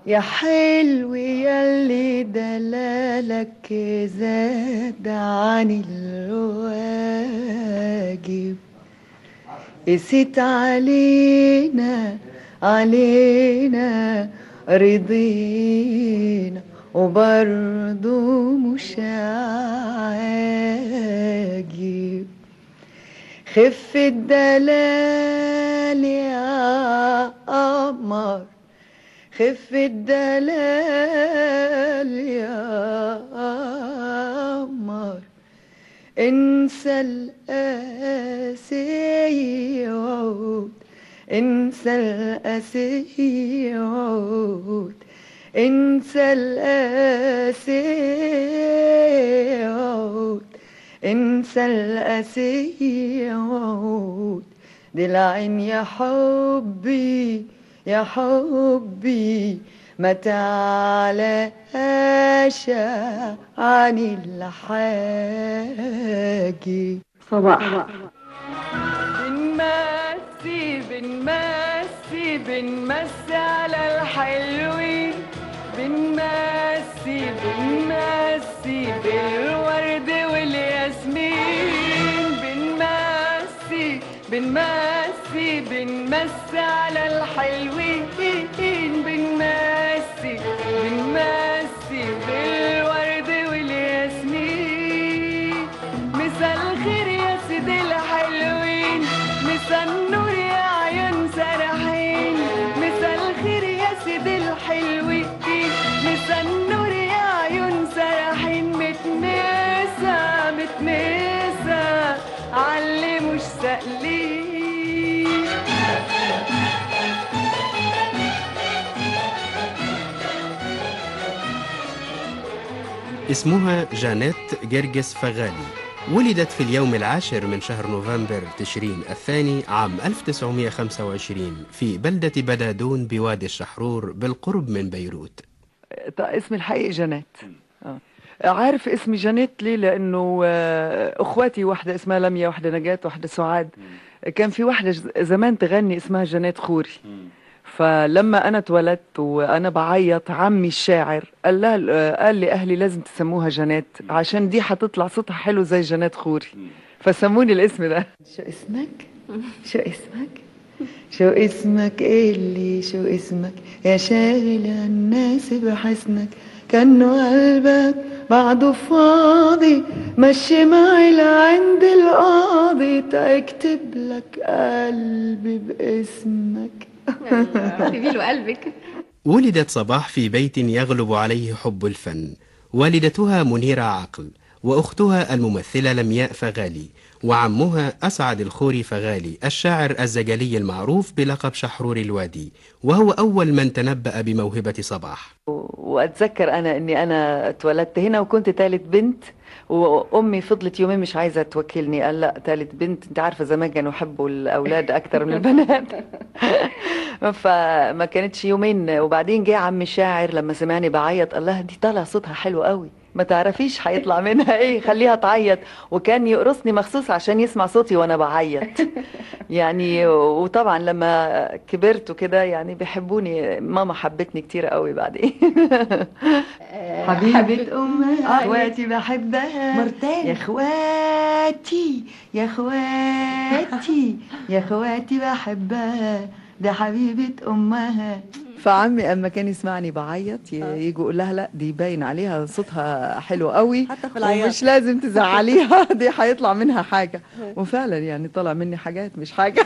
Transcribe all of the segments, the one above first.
يا حلو ياللي دلالك زاد عن الواجب قسيت علينا علينا رضينا وبرضو مش عاجب خف الدلال يا قمر خف الدلال يا قمر انسى القاسي وعود انسى القاسي وعود انسى القاسي وعود انسى القاسي وعود دلعين يا حبي يا حبي ما تعلاش عن الحاجي صباح بنمسي بنمسي بنمسي على الحلوين بنمسي بنمسي بالورد والياسمين بنمسي بنمسي بنمسي على الحلوين بنمسي بنمسي بالورد والياسمين مساء الخير يا سيدي الحلوين مساء النور يا عيون سرحين مساء الخير يا سيدي الحلوين مساء النور يا عيون سرحين متنسى متنسى علي مش سألين اسمها جانيت جرجس فغالي ولدت في اليوم العاشر من شهر نوفمبر تشرين الثاني عام 1925 في بلدة بدادون بوادي الشحرور بالقرب من بيروت طيب اسمي الحقيقي جنات آه. عارف اسمي جنات ليه لانه آه، اخواتي واحده اسمها لميا واحده نجاة واحده سعاد كان في واحده ج- زمان تغني اسمها جنات خوري فلما انا اتولدت وانا بعيط عمي الشاعر قال لها قال لي اهلي لازم تسموها جنات عشان دي هتطلع صوتها حلو زي جنات خوري فسموني الاسم ده شو اسمك شو اسمك شو اسمك اللي شو اسمك يا شاغل الناس بحسنك كأنه قلبك بعده فاضي مشي معي لعند القاضي تكتب لك قلبي باسمك اكتبي له قلبك ولدت صباح في بيت يغلب عليه حب الفن والدتها منيرة عقل وأختها الممثلة لمياء فغالي وعمها أسعد الخوري فغالي الشاعر الزجلي المعروف بلقب شحرور الوادي وهو أول من تنبأ بموهبة صباح واتذكر انا اني انا اتولدت هنا وكنت ثالث بنت وامي فضلت يومين مش عايزه توكلني قال لا ثالث بنت انت عارفه زمان كانوا يحبوا الاولاد اكتر من البنات فما كانتش يومين وبعدين جه عم الشاعر لما سمعني بعيط قال لها دي طالع صوتها حلو قوي ما تعرفيش هيطلع منها ايه خليها تعيط وكان يقرصني مخصوص عشان يسمع صوتي وانا بعيط يعني وطبعا لما كبرت وكده يعني بيحبوني ماما حبتني كتير قوي بعدين حبيبة أمها اخواتي بحبها مرتين. يا اخواتي يا اخواتي يا اخواتي بحبها ده حبيبة أمها فعمي اما كان يسمعني بعيط ي- يجي يقول لها لا دي باين عليها صوتها حلو قوي حتى في العياط. ومش لازم تزعليها دي هيطلع منها حاجه وفعلا يعني طلع مني حاجات مش حاجه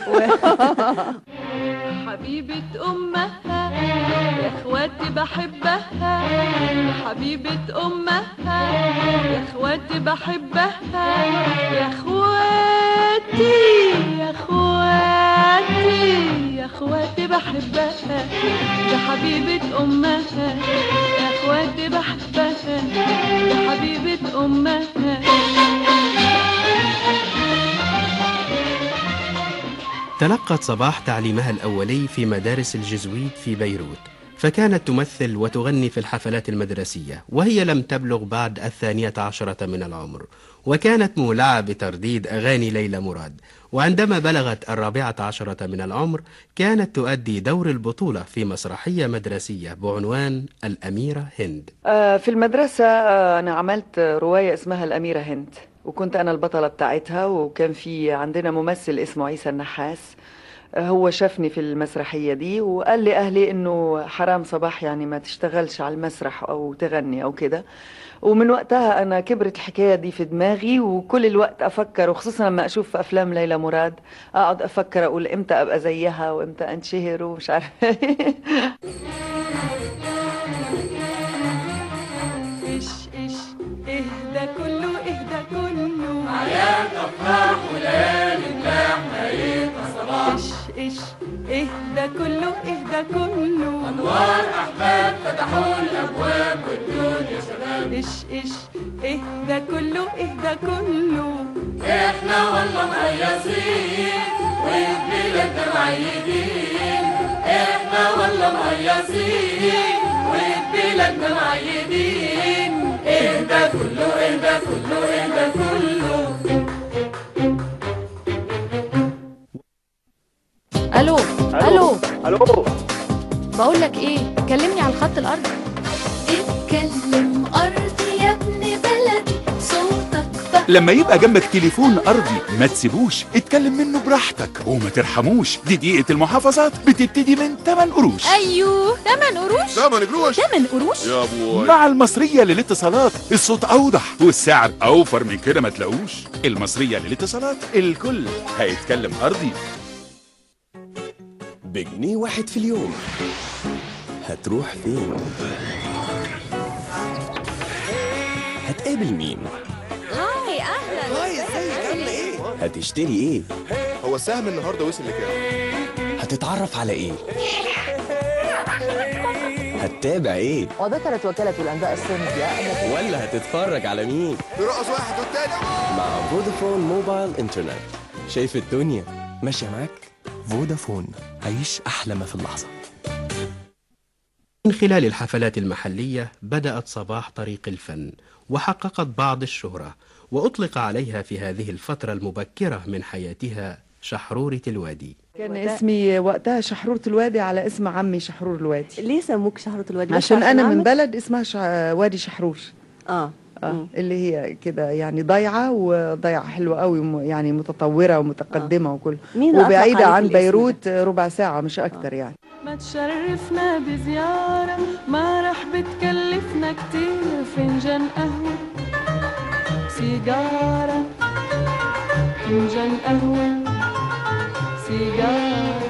حبيبة أمها يا إخواتي بحبها حبيبة أمها يا إخواتي بحبها يا إخواتي يا إخواتي يا إخواتي بحبها يا حبيبة أمها يا إخواتي بحبها يا حبيبة أمها تلقت صباح تعليمها الأولي في مدارس الجزويت في بيروت فكانت تمثل وتغني في الحفلات المدرسية وهي لم تبلغ بعد الثانية عشرة من العمر وكانت مولعة بترديد أغاني ليلى مراد وعندما بلغت الرابعة عشرة من العمر كانت تؤدي دور البطولة في مسرحية مدرسية بعنوان الأميرة هند آه، في المدرسة آه، أنا عملت رواية اسمها الأميرة هند وكنت أنا البطلة بتاعتها وكان في عندنا ممثل اسمه عيسى النحاس آه، هو شافني في المسرحية دي وقال لي أهلي إنه حرام صباح يعني ما تشتغلش على المسرح أو تغني أو كده ومن وقتها أنا كبرت الحكاية دي في دماغي وكل الوقت أفكر وخصوصا لما أشوف أفلام ليلى مراد أقعد أفكر أقول إمتى أبقى زيها وإمتى أنشهر ومش عارفة ايش ايش اهدى كله اهدى كله حياة افراح وليالي ملح ايش ايش اهدى كله اهدى كله انوار احباب فتحوا الابواب والدنيا شباب ايش ايش اهدى كله اهدى كله احنا والله مهيصين وبلادنا معيدين احنا والله مهيصين وبلادنا معيدين اهدى كله اهدى كله اهدى كله الو الو الو بقول لك ايه كلمني على الخط الارضي اتكلم أرضي يا ابن بلدي صوتك بقى لما يبقى جنبك تليفون أرضي ما تسيبوش اتكلم منه براحتك وما ترحموش دي دقيقة المحافظات بتبتدي من 8 قروش ايوه تمن قروش ثمن قروش تمن قروش يا ابوي مع المصرية للاتصالات الصوت أوضح والسعر أوفر من كده ما تلاقوش المصرية للاتصالات الكل هيتكلم أرضي بجنيه واحد في اليوم هتروح فين؟ هتقابل مين؟ هاي أهلا هاي ازيك عاملة ايه؟ هتشتري ايه؟ هو السهم النهارده وصل لكام؟ هتتعرف على ايه؟ هتتابع ايه؟ وذكرت وكالة الأنباء السامية أن ولا هتتفرج على مين؟ يرقص واحد والتاني مع فودافون موبايل انترنت شايف الدنيا ماشية معاك؟ فودافون عيش أحلى ما في اللحظة من خلال الحفلات المحلية بدأت صباح طريق الفن وحققت بعض الشهرة وأطلق عليها في هذه الفترة المبكرة من حياتها شحرورة الوادي كان اسمي وقتها شحرورة الوادي على اسم عمي شحرور الوادي ليه سموك شهرة الوادي؟ بس عشان أنا من عمك؟ بلد اسمها شع... وادي شحرور اه آه. مم. اللي هي كده يعني ضيعة وضيعة حلوة قوي وم- يعني متطورة ومتقدمة وكل مين اللي أطلق وبعيدة عليك عن الاسم ده؟ بيروت ربع ساعة مش أكتر يعني ما تشرفنا بزيارة ما راح بتكلفنا كتير فنجان قهوة سيجارة فنجان قهوة سيجارة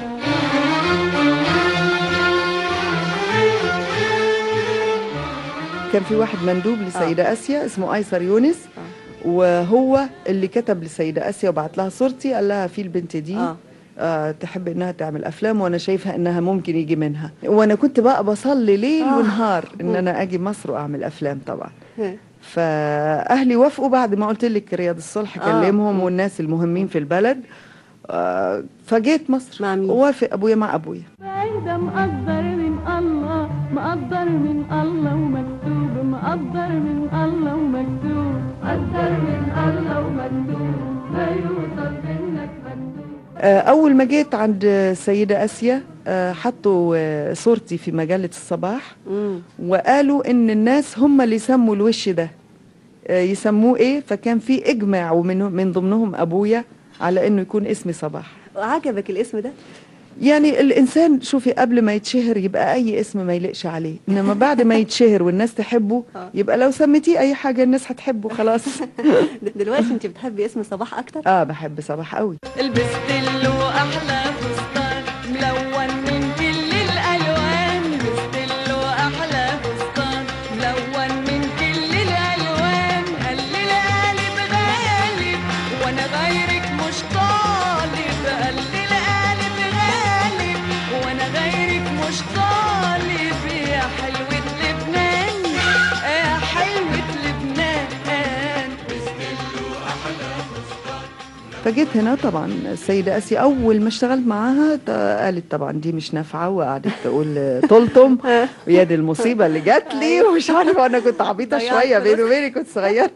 كان في واحد مندوب لسيدة آسيا اسمه أيسر يونس وهو اللي كتب لسيدة آسيا وبعت لها صورتي قال لها في البنت دي آه. آه تحب انها تعمل افلام وانا شايفها انها ممكن يجي منها وانا كنت بقى بصلي ليل آه. ونهار ان انا اجي مصر واعمل افلام طبعا فاهلي وافقوا بعد ما قلت لك رياض الصلح آه. كلمهم والناس المهمين في البلد آه فجيت مصر مع مين؟ وافق ابويا مع ابويا بعيدة مقدر من الله مقدر من الله ومكتوب مقدر من الله ومكتوب مقدر من الله ومكتوب ما يوصل منك مكتوب آه، أول ما جيت عند السيدة آسيا آه، حطوا آه، صورتي في مجلة الصباح مم. وقالوا إن الناس هم اللي سموا الوش ده آه، يسموه إيه فكان في إجماع ومن من ضمنهم أبويا على إنه يكون اسمي صباح عجبك الاسم ده؟ يعني الإنسان شوفي قبل ما يتشهر يبقى أي اسم ما يليقش عليه إنما بعد ما يتشهر والناس تحبه آه. يبقى لو سميتيه أي حاجة الناس هتحبه خلاص د- دلوقتي انت بتحبي اسم صباح اكتر؟ آه بحب صباح قوي لبست له احلى فستان ملون من كل الالوان لبست له احلى فستان ملون من كل الالوان قال لي القالب غالب وانا غيرك مش طالب قال لي القالب غالب وانا غيرك مش طالب يا حلوة لبنان يا حلوة لبنان فجيت هنا طبعا السيدة أسيا أول ما اشتغلت معاها ت- قالت طبعا دي مش نافعة وقعدت تقول طلتم ويا دي المصيبة اللي جات لي ومش عارفة أنا كنت عبيطة ضيعت شوية فلوس. بيني وبيني كنت صغيرة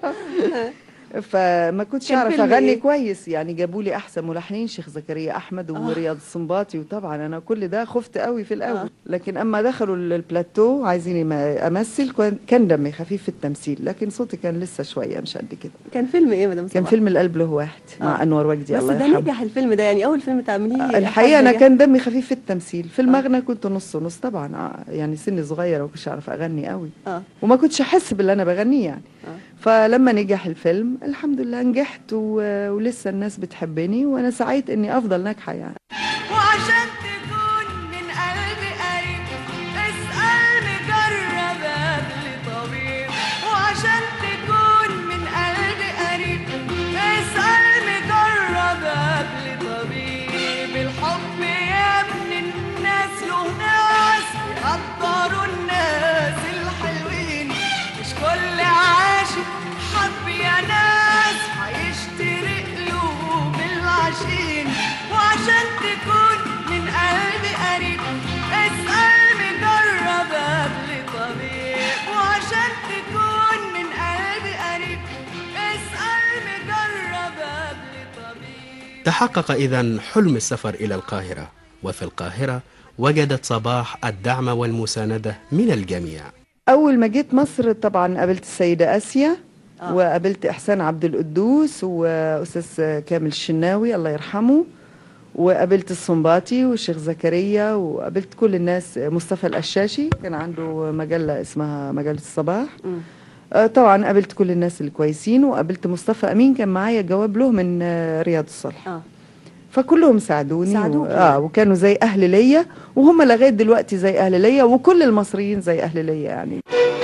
فما كنتش كان أعرف فيلم أغني إيه؟ كويس يعني جابوا لي أحسن ملحنين شيخ زكريا أحمد ورياض السنباطي وطبعا أنا كل ده خفت قوي في الأول لكن أما دخلوا البلاتو عايزيني ما أمثل كان- كان دمي خفيف في التمثيل لكن صوتي كان لسه شوية مش قد كده كان فيلم ايه مدام كان صباح؟ فيلم القلب له واحد مع آه. انور وجدي بس الله ده يرحمه نجح الفيلم ده يعني اول فيلم تعمليه الحقيقه حد انا نجح. كان دمي خفيف في التمثيل في المغنى كنت نص نص طبعا آه، يعني سني صغيره وكنتش اعرف اغني قوي اه وما كنتش احس باللي انا بغنيه يعني فلما نجح الفيلم الحمد لله نجحت و... ولسه الناس بتحبني وانا سعيت اني افضل ناجحه يعني وعشان تكون من قلبي قريب اسأل مجرب قبل طبيب وعشان تكون من قلبي قريب اسأل مجرب قبل طبيب الحب يا ابن الناس له ناس يقدروا الناس الحلوين مش كل عاشق حب يا ناس هيشتري قلوب العاشقين وعشان تكون من قلبي قريب اسأل مجرب قبل طبيب وعشان تكون من قلبي قريب اسأل مجرب قبل طبيب تحقق إذا حلم السفر إلى القاهرة وفي القاهرة وجدت صباح الدعم والمساندة من الجميع اول ما جيت مصر طبعا قابلت السيده اسيا آه. وقابلت احسان عبد القدوس واستاذ كامل الشناوي الله يرحمه وقابلت الصنباطي والشيخ زكريا وقابلت كل الناس مصطفى القشاشي كان عنده مجله اسمها مجله الصباح مم. آه، طبعا قابلت كل الناس الكويسين وقابلت مصطفى امين كان معايا جواب له من آه، رياض الصالح اه فكلهم ساعدوني ساعدوك و... يعني. اه وكانوا زي اهل ليا وهم لغايه دلوقتي زي اهل ليا وكل المصريين زي اهل ليا يعني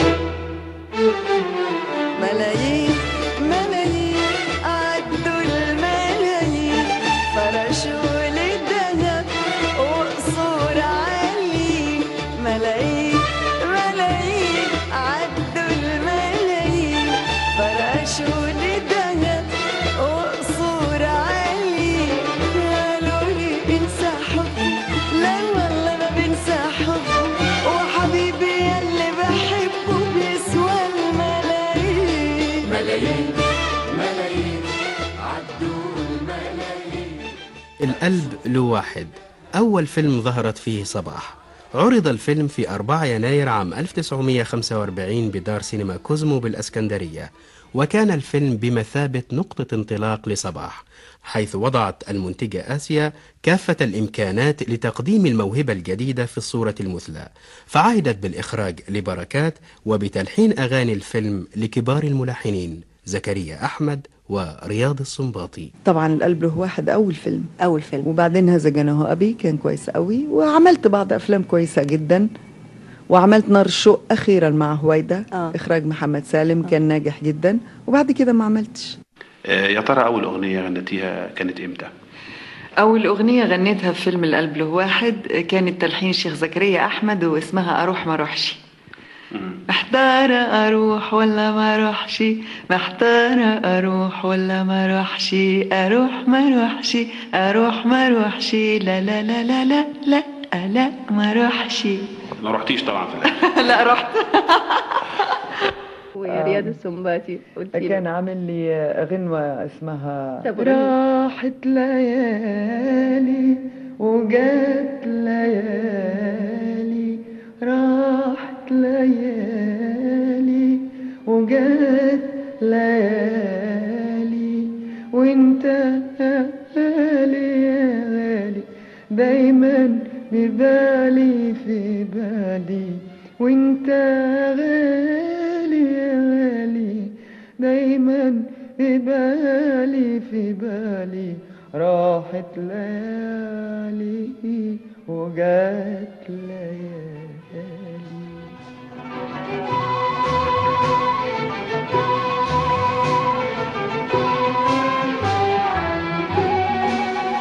ملايين ملايين عدوا الملايين فرشوا للدهب وقصور عاليين ملايين ملايين عدوا الملايين فرشوا للدهب وقصور عاليين قالوا لي انسى حبي لا والله ما بنسى حبي وحبيبي يلي بحبه بيسوى الملايين ملايين ملايين عدوا الملايين القلب له واحد أول فيلم ظهرت فيه صباح عرض الفيلم في 4 يناير عام 1945 بدار سينما كوزمو بالأسكندرية وكان الفيلم بمثابة نقطة انطلاق لصباح حيث وضعت المنتجة آسيا كافة الإمكانات لتقديم الموهبة الجديدة في الصورة المثلى فعهدت بالإخراج لبركات وبتلحين أغاني الفيلم لكبار الملحنين زكريا أحمد ورياض السنباطي طبعا القلب له واحد اول فيلم اول فيلم وبعدين هذا جناه ابي كان كويس قوي وعملت بعض افلام كويسه جدا وعملت نار الشوق اخيرا مع هويدا آه. اخراج محمد سالم كان ناجح جدا وبعد كده ما عملتش آه، يا ترى أول أغنية غنتيها كانت إمتى؟ أول أغنية غنيتها في فيلم القلب له واحد كانت تلحين شيخ زكريا أحمد واسمها أروح ما أروحش محتارة أروح ولا ما أروحش محتارة أروح ولا ما أروحش أروح ما أروحش أروح ما أروحش لا لا لا لا لا لا لا ما أروحش ما رحتيش طبعا في الآخر لا رحت ورياض السنباتي قلت كان عامل لي غنوة اسمها طب راحت ليالي وجات ليالي راحت ليالي وجات ليالي وانت يا غالي يا غالي دايما ببالي في بالي وانت يا غالي يا غالي دايما ببالي في بالي راحت ليالي وجات ليالي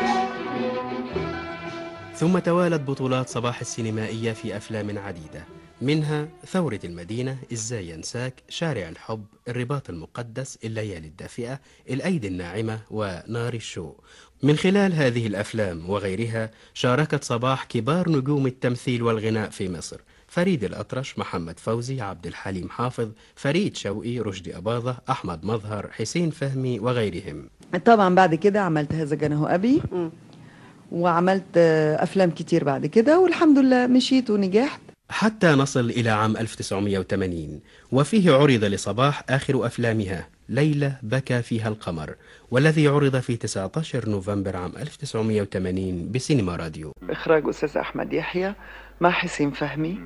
ثم توالت بطولات صباح السينمائية في أفلام عديدة منها ثورة المدينة إزاي ينساك شارع الحب الرباط المقدس الليالي الدافئة الأيدي الناعمة ونار الشوق من خلال هذه الأفلام وغيرها شاركت صباح كبار نجوم التمثيل والغناء في مصر فريد الأطرش محمد فوزي عبد الحليم حافظ فريد شوقي رشدي أباظة أحمد مظهر حسين فهمي وغيرهم طبعا بعد كده عملت هذا جنه أبي وعملت آه، أفلام كتير بعد كده والحمد لله مشيت ونجحت حتى نصل إلى عام 1980 وفيه عرض لصباح آخر أفلامها ليلة بكى فيها القمر والذي عرض في 19 نوفمبر عام 1980 بسينما راديو إخراج أستاذ أحمد يحيى مع حسين فهمي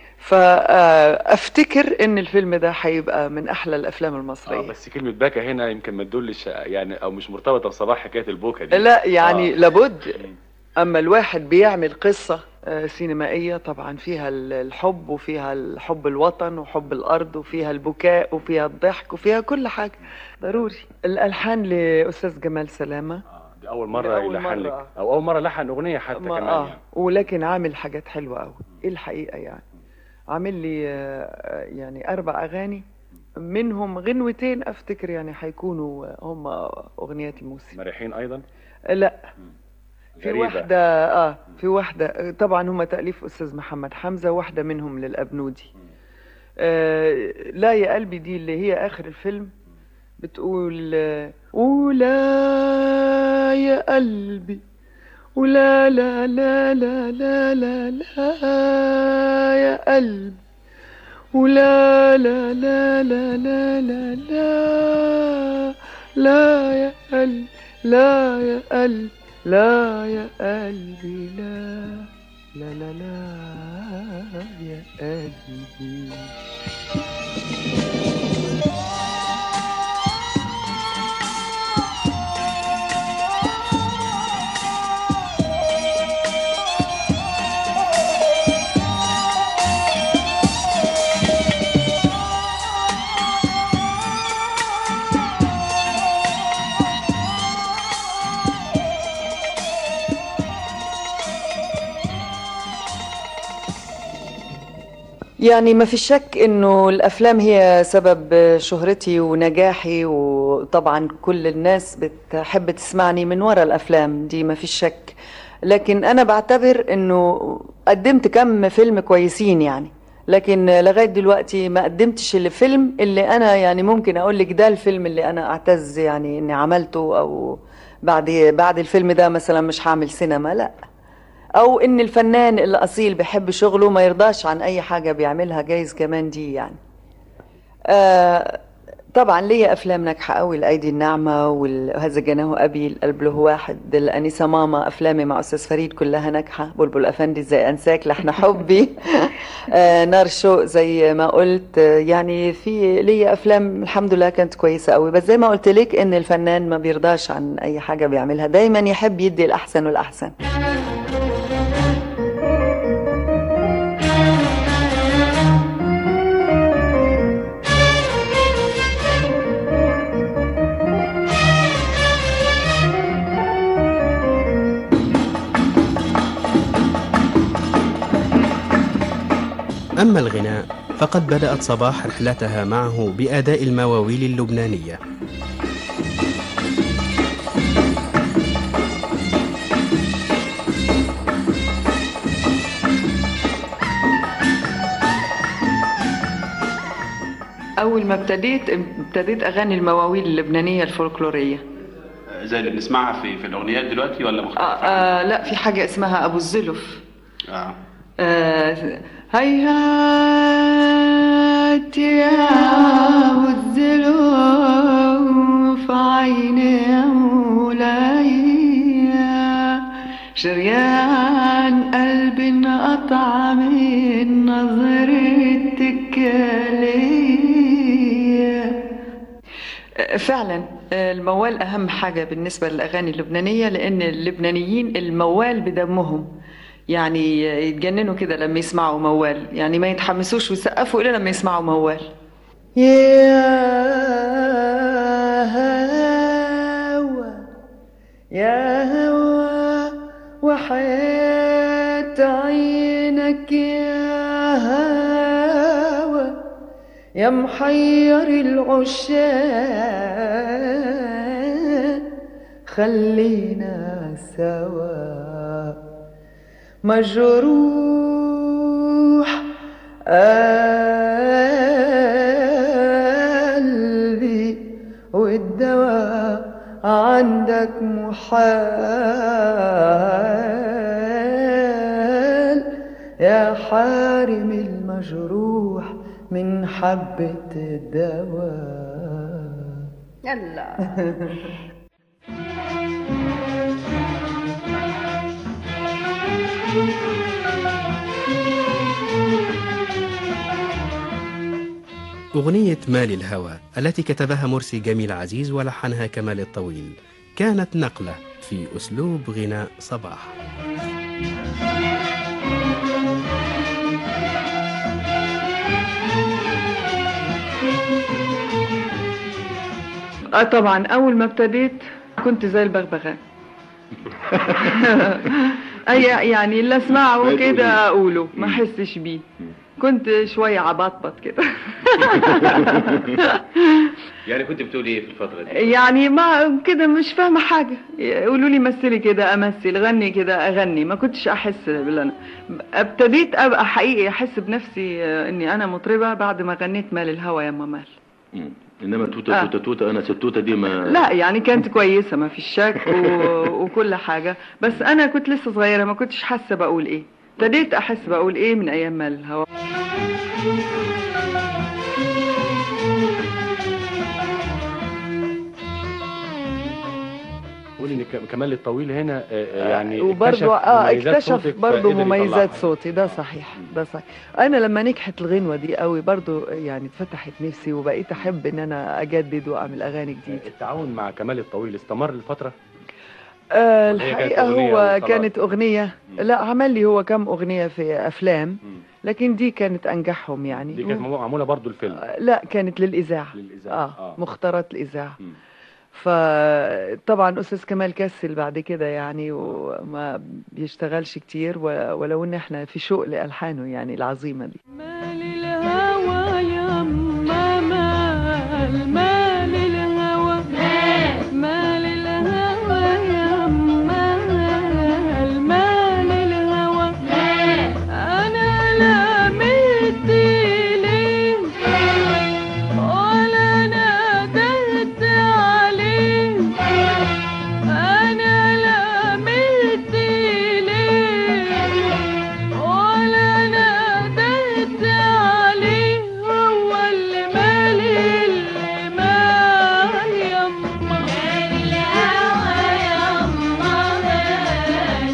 فأفتكر إن الفيلم ده هيبقى من أحلى الأفلام اه المصرية بس كلمة باكا هنا يمكن ما تدلش يعني او مش مرتبطة بصباح حكاية البوكا دي لا يعني آه. لابد اما الواحد بيعمل قصه آه، سينمائيه طبعا فيها ال- الحب وفيها الحب الوطن وحب الارض وفيها البكاء وفيها الضحك وفيها كل حاجه ضروري الالحان لاستاذ جمال سلامه دي اول مرة دي أول يلحن مرة. لك او اول مرة لحن اغنية حتى ما كمان اه يعني ولكن عامل حاجات حلوه قوي ايه الحقيقه يعني عامل لي آه، يعني اربع اغاني منهم غنوتين افتكر يعني هيكونوا هم اغنيات الموسم مريحين ايضا لا في غريبة. واحدة اه في واحدة آه، طبعا هم تأليف أستاذ محمد حمزة واحدة منهم للأبنودي آه لا يا قلبي دي اللي هي آخر الفيلم بتقول آه، ولا يا قلبي ولا لا لا لا لا لا لا يا قلبي ولا لا لا لا لا لا لا لا يا قلبي لا يا قلبي لا يا قلبي لا لا لا لا يا قلبي يعني ما في شك انه الافلام هي سبب شهرتي ونجاحي وطبعا كل الناس بتحب تسمعني من وراء الافلام دي ما في شك لكن انا بعتبر انه قدمت كم فيلم كويسين يعني لكن لغايه دلوقتي ما قدمتش الفيلم اللي انا يعني ممكن اقول لك ده الفيلم اللي انا اعتز يعني اني عملته او بعد بعد الفيلم ده مثلا مش هعمل سينما لا او ان الفنان الاصيل بيحب شغله ما يرضاش عن اي حاجه بيعملها جايز كمان دي يعني آه طبعا ليا افلام ناجحه قوي الايدي الناعمه وهذا جناه ابي القلب له واحد الانسه ماما افلامي مع استاذ فريد كلها ناجحه بلبل افندي ازاي انساك لحن حبي آه نار شوق زي ما قلت آه، يعني في ليا افلام الحمد لله كانت كويسه قوي بس زي ما قلت لك ان الفنان ما بيرضاش عن اي حاجه بيعملها دايما يحب يدي الاحسن والاحسن أما الغناء فقد بدأت صباح رحلتها معه بأداء المواويل اللبنانية اول ما ابتديت ابتديت اغني المواويل اللبنانيه الفولكلوريه زي اللي بنسمعها في في الاغنيات دلوقتي ولا آه مختلفة؟ آه لا في حاجه اسمها ابو الزلف اه آه هيهات يا ابو الزلف عيني يا مولاي شريان قلبي انقطع من نظرتك ليا فعلا الموال اهم حاجه بالنسبه للاغاني اللبنانيه لان اللبنانيين الموال بدمهم يعني يتجننوا كده لما يسمعوا موال يعني ما يتحمسوش ويسقفوا الا لما يسمعوا موال يا هوى يا هوى وحياة عينك يا يا محير العشاق خلينا سوا مجروح قلبي والدواء عندك محال يا حارم المجروح من حبة الدواء يلا أغنية مال الهوى التي كتبها مرسي جميل عزيز ولحنها كمال الطويل كانت نقلة في أسلوب غناء صباح اه طبعا اول ما ابتديت كنت زي البغبغاء اي يعني اللي اسمعه ما كده تقولي. اقوله ما احسش بيه كنت شويه عبطبط كده يعني كنت بتقولي ايه في الفترة دي؟ يعني ما كده مش فاهمه حاجه يقولوا لي مثلي كده امثل غني كده اغني ما كنتش احس باللي انا ابتديت ابقى حقيقي احس بنفسي آه، اني انا مطربه بعد ما غنيت مال الهوى يا مال مم. انما توته آه. توته توته انا ستوته دي ما لا يعني كانت كويسه ما فيش شك و... وكل حاجه بس انا كنت لسه صغيره ما كنتش حاسه بقول ايه ابتديت احس بقول ايه من ايام مال الهوى قولي ان ك- كمال الطويل هنا آه، آه، يعني وبرضه اه مميزات اكتشف صوتك برضه فقدر مميزات يطلعها. صوتي ده صحيح ده صحيح انا لما نجحت الغنوه دي قوي برضه يعني اتفتحت نفسي وبقيت احب ان انا اجدد واعمل اغاني جديده التعاون مع كمال الطويل استمر لفترة آه ولا هي كانت الحقيقه أغنية هو وخلاص؟ كانت اغنيه لا عمل لي هو كم اغنيه في افلام لكن دي كانت انجحهم يعني دي كانت معمولة برضو الفيلم لا كانت للإذاعة للإذاعة، آه, آه. مختارات الإذاعة فطبعا أستاذ كمال كسل بعد كده يعني وما بيشتغلش كتير و- ولو إن إحنا في شوق لألحانه يعني العظيمة دي الهوى يا مال مال الهوى مال الهوى يا مال مال الهوى أنا لا مدت ليه ولا ناديت عليه أنا لا مدت ليه ولا ناديت عليه هو اللي مالي اللي مال يما مال الهوى يما مال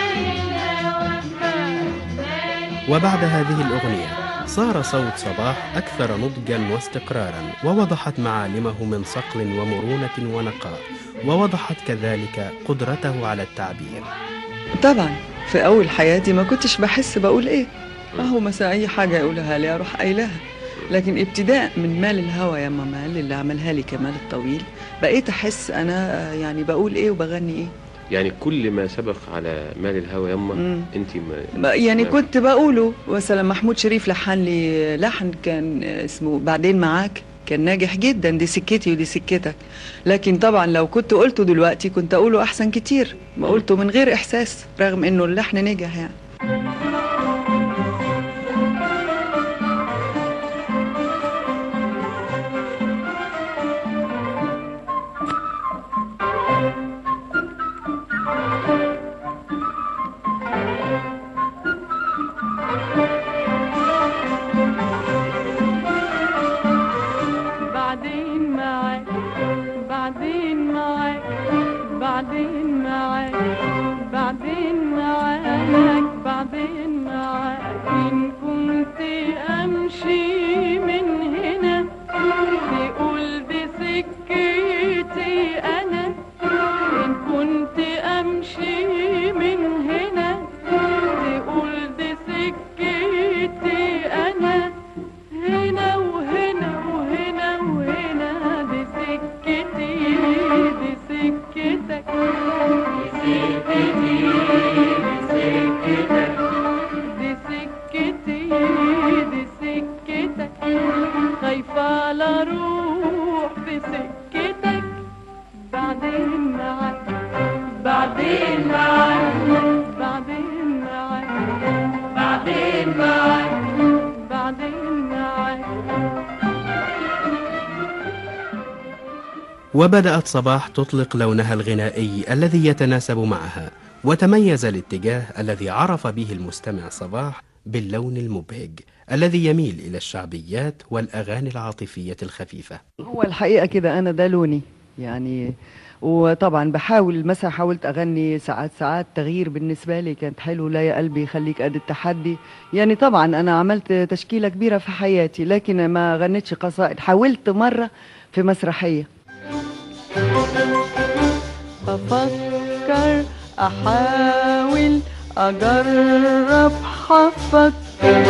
الهوى وبعد هذه الأغنية صار صوت صباح أكثر نضجا واستقرارا ووضحت معالمه من صقل ومرونة ونقاء ووضحت كذلك قدرته على التعبير طبعا في أول حياتي ما كنتش بحس بقول إيه أهو مثلا أي حاجة يقولها لي أروح قايلها لكن ابتداء من مال الهوى يا مال اللي عملها لي كمال الطويل بقيت أحس أنا آه، يعني بقول إيه وبغني إيه يعني كل ما سبق على مال الهوى يما مم. انت ما ما- يعني ما- كنت بقوله مثلا محمود شريف لحن لي لحن كان اسمه بعدين معاك كان ناجح جدا دي سكتي ودي سكتك لكن طبعا لو كنت قلته دلوقتي كنت اقوله احسن كتير ما قلته من غير احساس رغم انه اللحن نجح يعني بعدين معاك بعدين معاك بعدين معاك بعدين معاك بعدين ولا اروح في سكتك بعدين معاك بعدين معاك بعدين معاك بعدين معاك بعدين معاك وبدأت صباح تطلق لونها الغنائي الذي يتناسب معها وتميز الاتجاه الذي عرف به المستمع صباح باللون المبهج الذي يميل إلى الشعبيات والأغاني العاطفية الخفيفة هو الحقيقة كده أنا ده لوني يعني وطبعا بحاول مثلا حاولت أغني ساعات ساعات تغيير بالنسبة لي كانت حلو لا يا قلبي خليك قد التحدي يعني طبعا أنا عملت تشكيلة كبيرة في حياتي لكن ما غنيتش قصائد حاولت مرة في مسرحية أفكر أحاول أجرب حفكر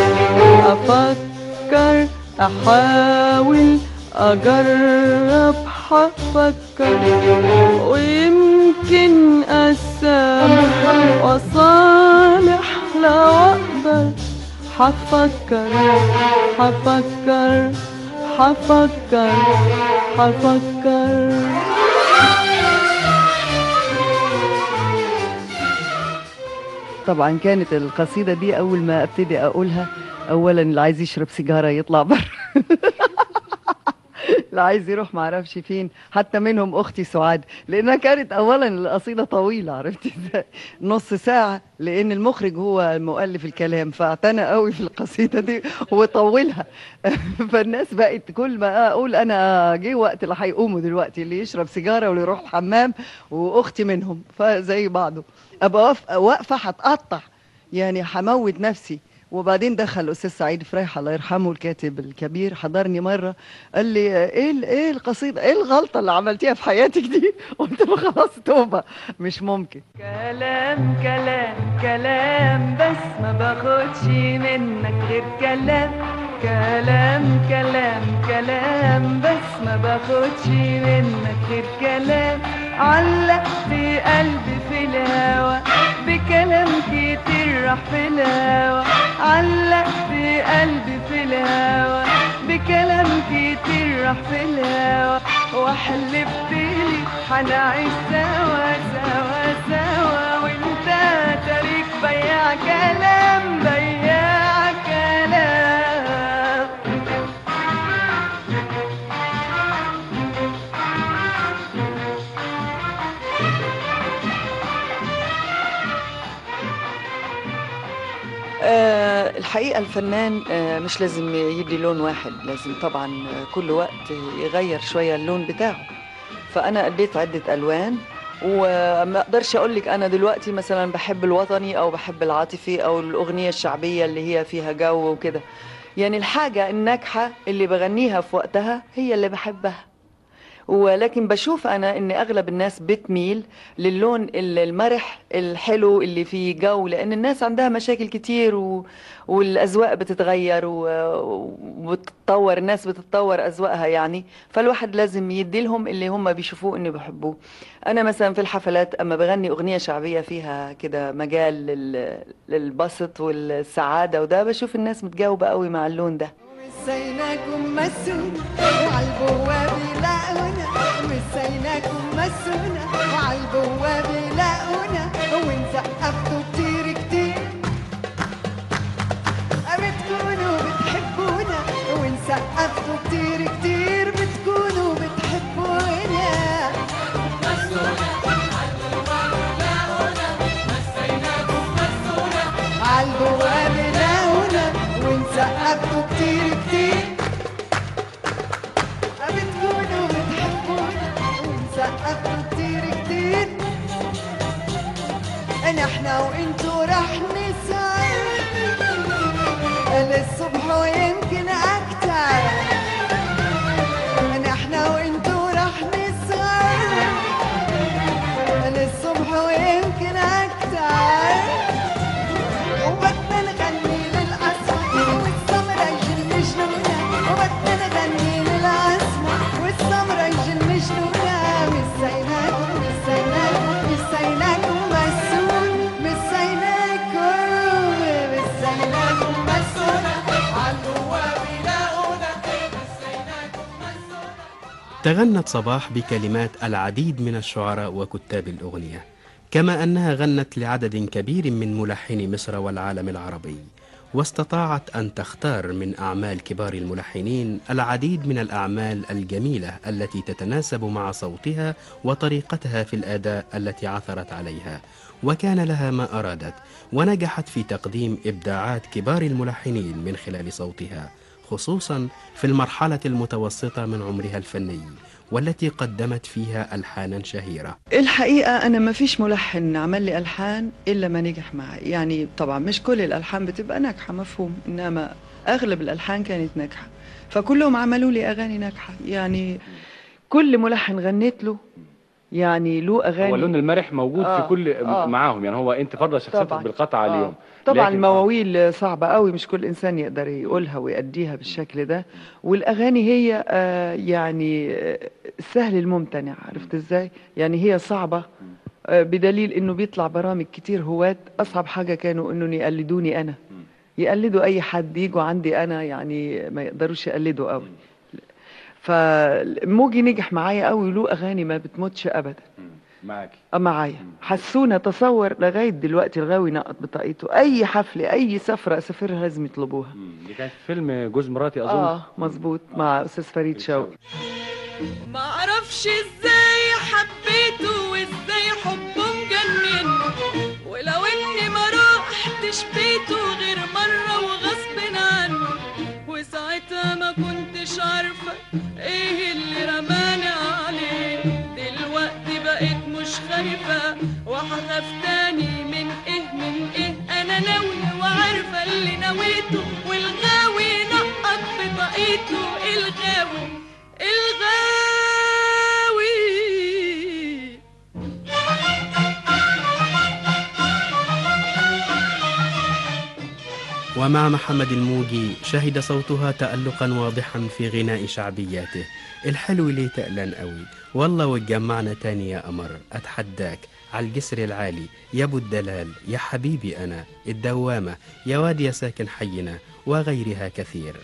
أفكر أحاول أجرب حفكر ويمكن أسامح وصالح لو أقدر حفكر حفكر حفكر حفكر طبعا كانت القصيدة دي أول ما أبتدي أقولها أولا اللي عايز يشرب سيجارة يطلع بره اللي عايز يروح معرفش فين حتى منهم أختي سعاد لأنها كانت أولا القصيدة طويلة عرفتي ازاي نص ساعة لأن المخرج هو مؤلف الكلام فاعتنى قوي في القصيدة دي وطولها فالناس بقت كل ما أقول أنا جه وقت اللي هيقوموا دلوقتي اللي يشرب سيجارة واللي يروح الحمام وأختي منهم فزي بعضه ابقى واقف- واقفه هتقطع يعني هموت نفسي وبعدين دخل الاستاذ سعيد فريح الله يرحمه الكاتب الكبير حضرني مره قال لي ايه ال- ايه القصيده ايه الغلطه اللي عملتيها في حياتك دي قلت له خلاص توبه مش ممكن كلام كلام كلام بس ما باخدش منك غير كلام كلام كلام كلام بس ما باخدش منك غير كلام علقت قلبي في الهوا بكلام كتير راح في الهوا علقت قلبي في الهوا بكلام كتير راح في الهوا وحلفت لي هنعيش سوا سوا سوا وانت تاريخ بياع كلام بياع كلام آه، الحقيقة الفنان آه، مش لازم يدي لون واحد لازم طبعا آه، كل وقت يغير شوية اللون بتاعه فأنا أديت عدة ألوان وما أقدرش أقول لك أنا دلوقتي مثلا بحب الوطني أو بحب العاطفي أو الأغنية الشعبية اللي هي فيها جو وكده يعني الحاجة الناجحة اللي بغنيها في وقتها هي اللي بحبها ولكن بشوف انا ان اغلب الناس بتميل للون ال- المرح الحلو اللي فيه جو لان الناس عندها مشاكل كتير و... والاذواق بتتغير و... وبتتطور الناس بتتطور اذواقها يعني فالواحد لازم يدي لهم اللي هم بيشوفوه انه بيحبوه انا مثلا في الحفلات اما بغني اغنيه شعبيه فيها كده مجال لل... للبسط والسعاده وده بشوف الناس متجاوبه قوي مع اللون ده مسيناكم مسونا وعالبواب يلاقونا مسيناكم مسونا وعالبواب يلاقونا ونسقفتوا كتير كتير بتكونوا بتحبونا ونسقفتوا كتير كتير بتكونوا بتحبونا عالبواب يلاقونا ونسقفتوا كتير كتير بتكونوا بتحبونا ونسقفتوا كتير كتير نحن وانتو رح نسهر للصبح ويمكن اكتر تغنت صباح بكلمات العديد من الشعراء وكتاب الأغنية كما أنها غنت لعدد كبير من ملحني مصر والعالم العربي واستطاعت أن تختار من أعمال كبار الملحنين العديد من الأعمال الجميلة التي تتناسب مع صوتها وطريقتها في الأداء التي عثرت عليها وكان لها ما أرادت ونجحت في تقديم إبداعات كبار الملحنين من خلال صوتها خصوصا في المرحلة المتوسطة من عمرها الفني والتي قدمت فيها ألحانا شهيرة الحقيقة أنا ما فيش ملحن عمل لي ألحان إلا ما نجح معي يعني طبعا مش كل الألحان بتبقى ناجحة مفهوم إنما أغلب الألحان كانت ناجحة فكلهم عملوا لي أغاني ناجحة يعني كل ملحن غنيت له يعني له أغاني هو اللون المرح موجود آه، في كل آه. معاهم يعني هو انت فرض شخصيتك طبعاً. بالقطع عليهم طبعا لكن- المواويل صعبة قوي مش كل إنسان يقدر يقولها ويأديها بالشكل ده والأغاني هي آه، يعني آه، السهل الممتنع عرفت إزاي يعني هي صعبة آه، بدليل إنه بيطلع برامج كتير هواة أصعب حاجة كانوا إنهم يقلدوني أنا يقلدوا أي حد يجوا عندي أنا يعني ما يقدروش يقلدوا قوي فموجي نجح معايا قوي له أغاني ما بتموتش أبدا معاكي آه، معايا حسونا تصور لغايه دلوقتي الغاوي نقط بطاقته اي حفله اي سفره اسافرها لازم يطلبوها دي كانت في فيلم جوز مراتي اظن اه مظبوط مع استاذ فريد شوقي ما اعرفش ازاي حبيته وازاي حبه مجنن ولو اني ما روحتش بيته غير مره وغصب عنه وساعتها ما كنتش عارفه ايه اللي رماني عليه دلوقتي بقيت مش خايفه وهخاف تاني من ايه من ايه انا ناويه وعارفه اللي نويته والغاوي نقط بطاقته الغاوي الغاوي ومع محمد الموجي شهد صوتها تألقا واضحا في غناء شعبياته الحلو ليه تقلان قوي والله واتجمعنا تاني يا قمر أتحداك على الجسر العالي يا ابو الدلال يا حبيبي أنا الدوامة يا واد يا ساكن حينا وغيرها كثير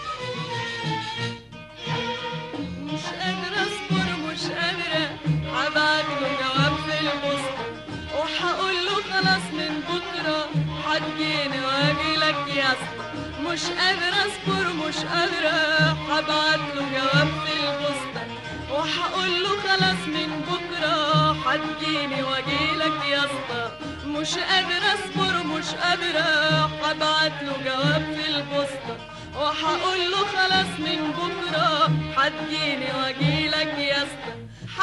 مش قادرة اصبر مش قادرة هبعت له جواب في البوست وهقول له خلاص من بكرة هتجيني واجي لك يا اسطى مش قادرة اصبر مش قادرة هبعت له جواب في البوسطة وهقول له خلاص من بكرة هتجيني واجي لك يا اسطى مش قادرة اصبر مش قادرة هبعت له جواب في البوسطة وهقول له خلاص من بكرة هتجيني واجيلك يا اسطى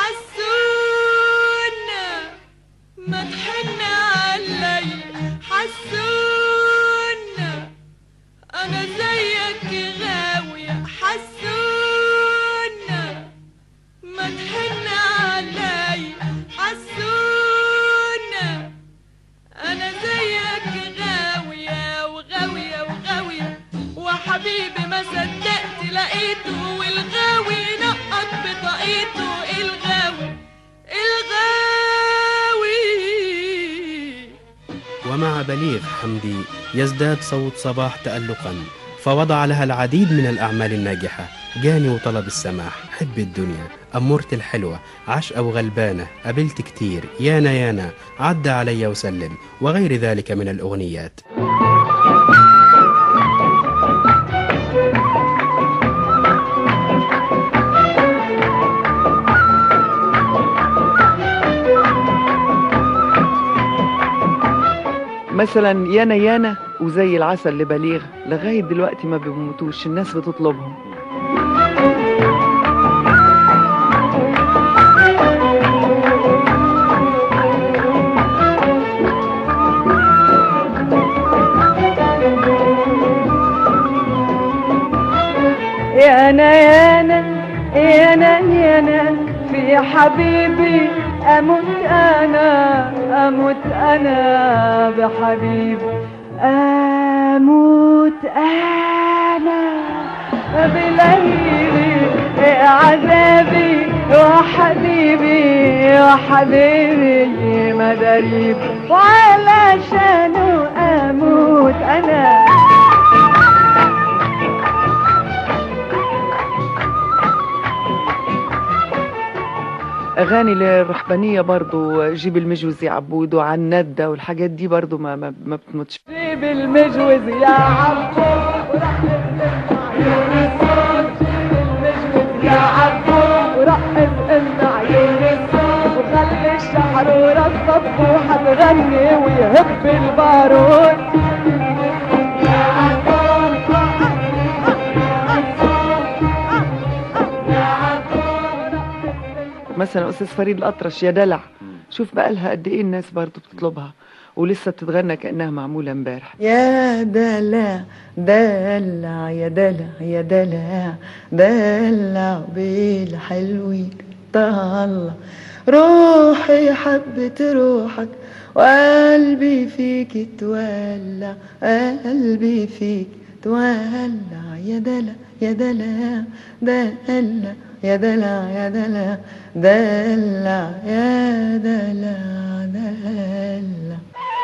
حسونا ما تحن علي حسونا انا زيك غاوية حسونا ما تحن علي حسونا انا زيك غاوية وغاوية وغاوية وحبيبي ما صدقت لقيته والغاوي نقط بطاقته الغاوي الغاوي ومع بليغ حمدي يزداد صوت صباح تألقا فوضع لها العديد من الأعمال الناجحة جاني وطلب السماح حب الدنيا أمورة الحلوة عشقة وغلبانة قابلت كتير يانا يانا عدى علي وسلم وغير ذلك من الأغنيات مثلا يانا يانا وزي العسل لبليغ لغايه دلوقتي ما بيموتوش الناس بتطلبهم يانا يانا يانا يانا في حبيبي اموت انا اموت انا بحبيبي اموت انا بلهيبي عذابي وحبيبي وحبيبي مداريب وعلشانه اموت انا الاغاني الرحبانيه برضو جيب المجوز يا عبود وعن ندة والحاجات دي برضو ما ما, ما بتموتش جيب المجوز يا عبود ورح نسمع عيون الصوت جيب المجوز يا عبود ورح نسمع عيون الصوت وخلي الشحرورة الصبوحة تغني ويهب البارود يا عبود يا عبود مثلا استاذ فريد الاطرش يا دلع شوف بقى لها قد ايه الناس برضو بتطلبها ولسه بتتغنى كانها معموله امبارح يا دلع دلع يا دلع يا دلع دلع بالحلوين طلع روحي حبت روحك وقلبي فيك تولع قلبي فيك تولع يا دلع يا دلع دلع يا دلع يا دلع دلع يا دلع دلع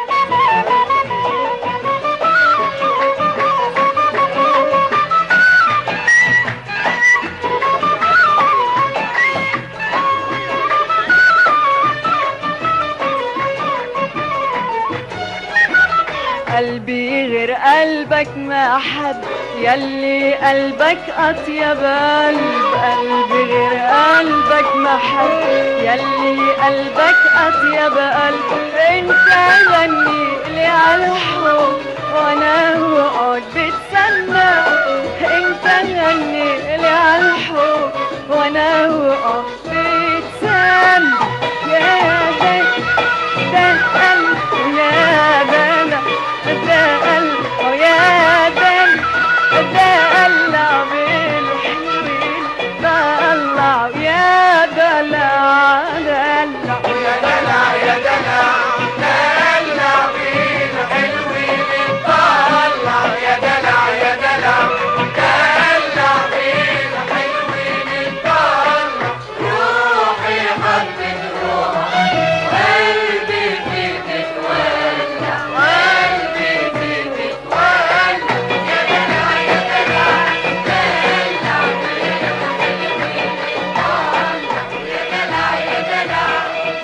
قلبي غير قلبك ما حد يلي قلبك أطيب قلب قلبي غير قلبك ما حد يلي قلبك أطيب قلب انت غني لي على الحب وانا اقعد بتسنى انت غني لي على الحب وانا اقعد بتسنى يا ده ده قلب يا ده ده ده قلب يا ده ده قلع بالحلوين طلع يا دلع دلع يا دلع يا دلع دلع بالحلوين طلع يا دلع يا دلع دلع بالحلوين طلع روحي حبت روحك قلبي فيك تولع قلبي فيك تولع يا دلع يا دلع دلع بالحلوين طلع يا دلع يا دلع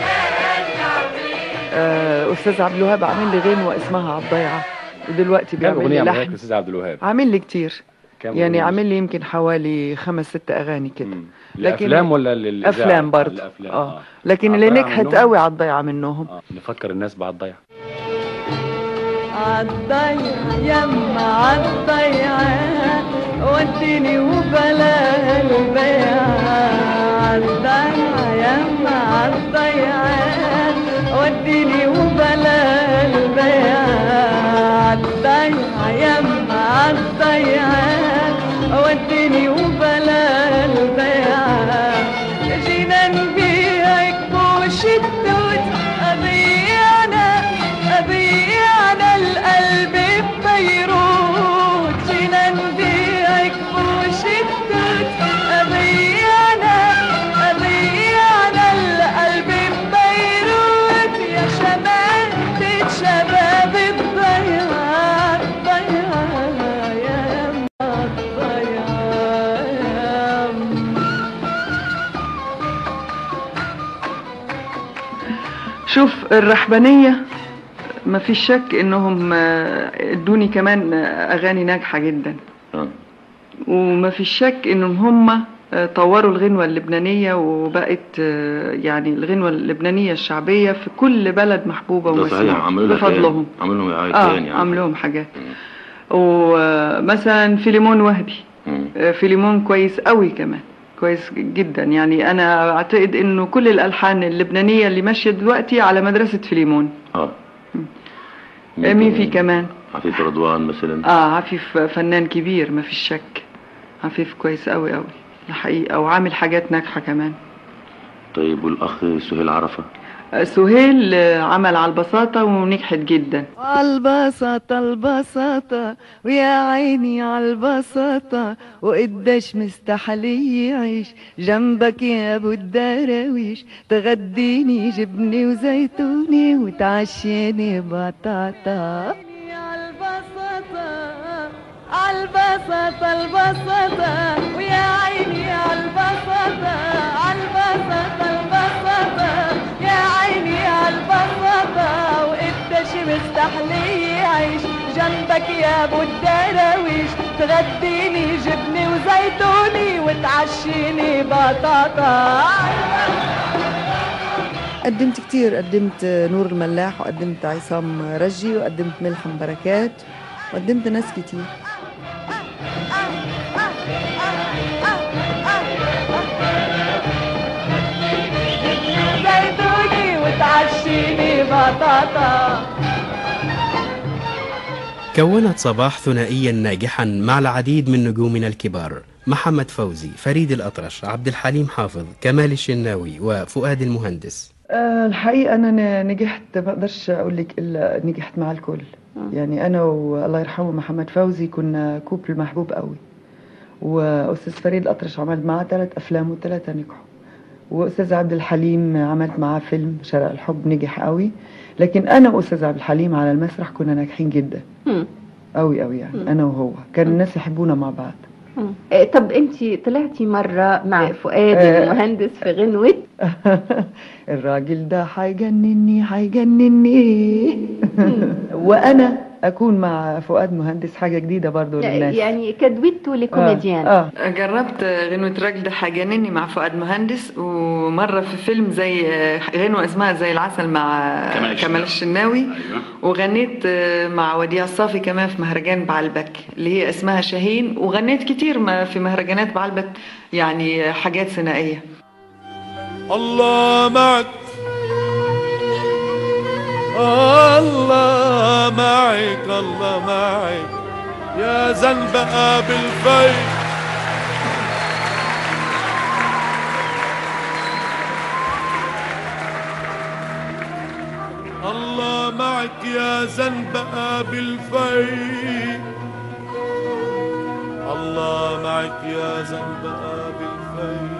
دلع آه، استاذ عبد الوهاب عامل لي غنوه اسمها عالضيعه ودلوقتي كام بيعمل اغنيه لي عملها لحن لك الاستاذ عبد الوهاب عامل لي كتير كام يعني أغنية؟ عامل لي يمكن حوالي خمس ست اغاني كده الافلام ولا للاذاعه افلام برضه الافلام اه لكن اللي عالضيعة نجحت منهم؟ قوي على الضيعه منهم نفكر الناس بعد ضيع عالضيع يما عالضيع وديني وبلا البيع عالضيع يما عالضيع وديني وبلا البيع عالضيع يما عالضيع وديني وبلا البيع جينا نبيعك بوش التوت أبيعنا أبيعنا القلب ببيروت جينا نبيعك بوش التوت أبيعنا أبيعنا القلب ببيروت يا شماتة شباب الضيعة الضيعة يا أما الضيعة يا أما شوف الرحبانية ما في شك انهم آه، ادوني كمان آه، اغاني ناجحة جدا وما في شك انهم هم آه، طوروا الغنوة اللبنانية وبقت آه، يعني الغنوة اللبنانية الشعبية في كل بلد محبوبة ده صحيح ومسموعة عملوا لك بفضلهم عملوا لهم اه يعني عملوهم حاجات ومثلا فيليمون وهبي آه، فيليمون كويس قوي كمان كويس جدا يعني انا اعتقد انه كل الالحان اللبنانيه اللي ماشيه دلوقتي على مدرسه فيليمون اه آه، مين في كمان عفيف رضوان مثلا اه عفيف فنان كبير ما فيش شك عفيف كويس قوي قوي الحقيقه وعامل حاجات ناجحه كمان طيب والاخ سهيل عرفه آه، سهيل آه، عمل على البساطه ونجحت جدا عالبساطة البساطة ويا عيني عالبساطة وقداش مستحلي يعيش جنبك يا ابو الدراويش تغديني جبني وزيتوني وتعشيني بطاطا عالبساطة البساطة ويا عيني عالبساطة عالبساطة البساطة جنبك يا ابو الدراويش تغديني جبني وزيتوني وتعشيني بطاطا قدمت كتير قدمت نور الملاح وقدمت عصام رجي وقدمت ملحم بركات وقدمت ناس كتير زيتوني وتعشيني بطاطا كونت صباح ثنائيا ناجحا مع العديد من نجومنا الكبار محمد فوزي فريد الأطرش عبد الحليم حافظ كمال الشناوي وفؤاد المهندس آه، الحقيقة أنا ن- نجحت ما أقدرش أقول لك إلا نجحت مع الكل يعني أنا والله يرحمه محمد فوزي كنا كوبل محبوب قوي وأستاذ فريد الأطرش عملت معاه ثلاث أفلام والثلاثة نجحوا وأستاذ عبد الحليم عملت معاه فيلم شارع الحب نجح قوي لكن أنا وأستاذ عبد الحليم على المسرح كنا ناجحين جدا قوي قوي يعني أنا وهو كان الناس يحبونا مع بعض آه، طب انت طلعتي مرة مع فؤاد آه. المهندس في غنوة الراجل ده هيجنني هيجنني وانا اكون مع فؤاد مهندس حاجه جديده برضو للناس يعني كدويتو لكوميديان آه. آه. جربت غنوة راجل ده هيجنني مع فؤاد مهندس ومرة في فيلم زي غنوة اسمها زي العسل مع كمال الشناوي. كمال الشناوي ايوه وغنيت مع وديع الصافي كمان في مهرجان بعلبك اللي هي اسمها شاهين وغنيت كتير ما- في مهرجانات بعلبك يعني حاجات ثنائية الله معك الله معك الله معك يا زنبقة بالفي الله معك يا زنبقة بالفي الله معك يا زنبقة بالفي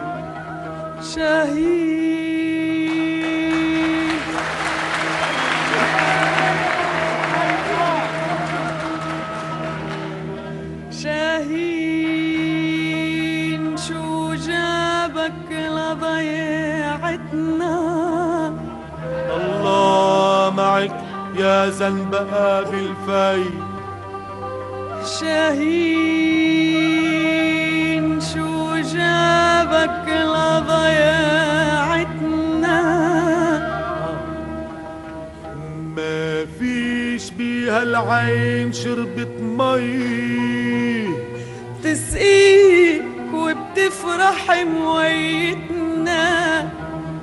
شهيد شاهين شو جابك لضيعتنا الله معك يا زنبقة بالفي شاهين شو جابك لضيعتنا ما فيش بيها العين شربت مي تسقيك وبتفرح مويتنا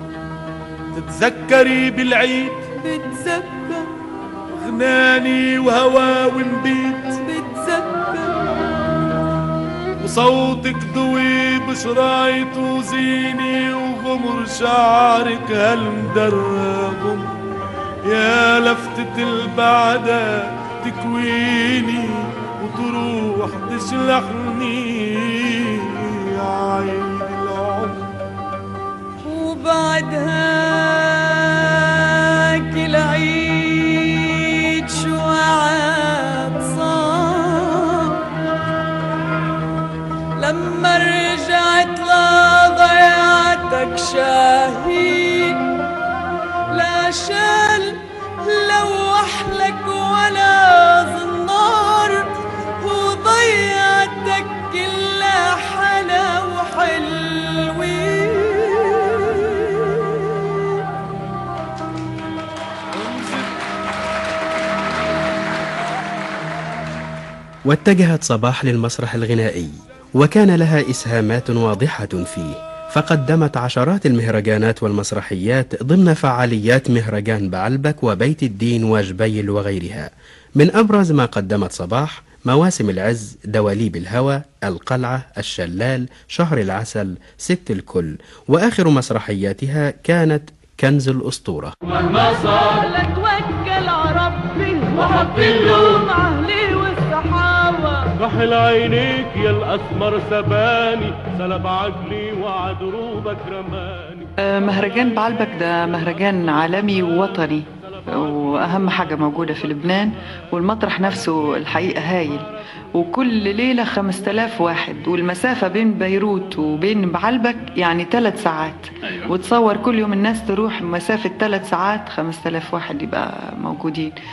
تتذكري بالعيد بتذكر غناني وهوا ونبيت بتذكر وصوتك ضوي بشرايط وزيني وغمر شعرك هالمدرب يا لفتة البعدة تكويني وتروح تشلحني يا عين العمر وبعدها كل عيد شو عاد صار لما رجعت لضيعتك شاهين لا شال لوح لك ولا زنار وضيعتك كلها حلا وحلوين واتجهت صباح للمسرح الغنائي وكان لها إسهامات واضحة فيه فقدمت عشرات المهرجانات والمسرحيات ضمن فعاليات مهرجان بعلبك وبيت الدين وجبيل وغيرها من أبرز ما قدمت صباح مواسم العز دواليب الهوى القلعة الشلال شهر العسل ست الكل وآخر مسرحياتها كانت كنز الأسطورة مهما صار لا توكل على ربي وحط اللوم اهلي والصحابه كحل عينيك يا الأسمر سباني سلب عقلي وعدروبك رماني آه، مهرجان بعلبك ده مهرجان عالمي ووطني واهم حاجه موجوده في لبنان والمطرح نفسه الحقيقه هايل وكل ليله 5000 واحد والمسافه بين بيروت وبين بعلبك يعني ثلاث ساعات أيوة. وتصور كل يوم الناس تروح مسافه ثلاث ساعات 5000 واحد يبقى موجودين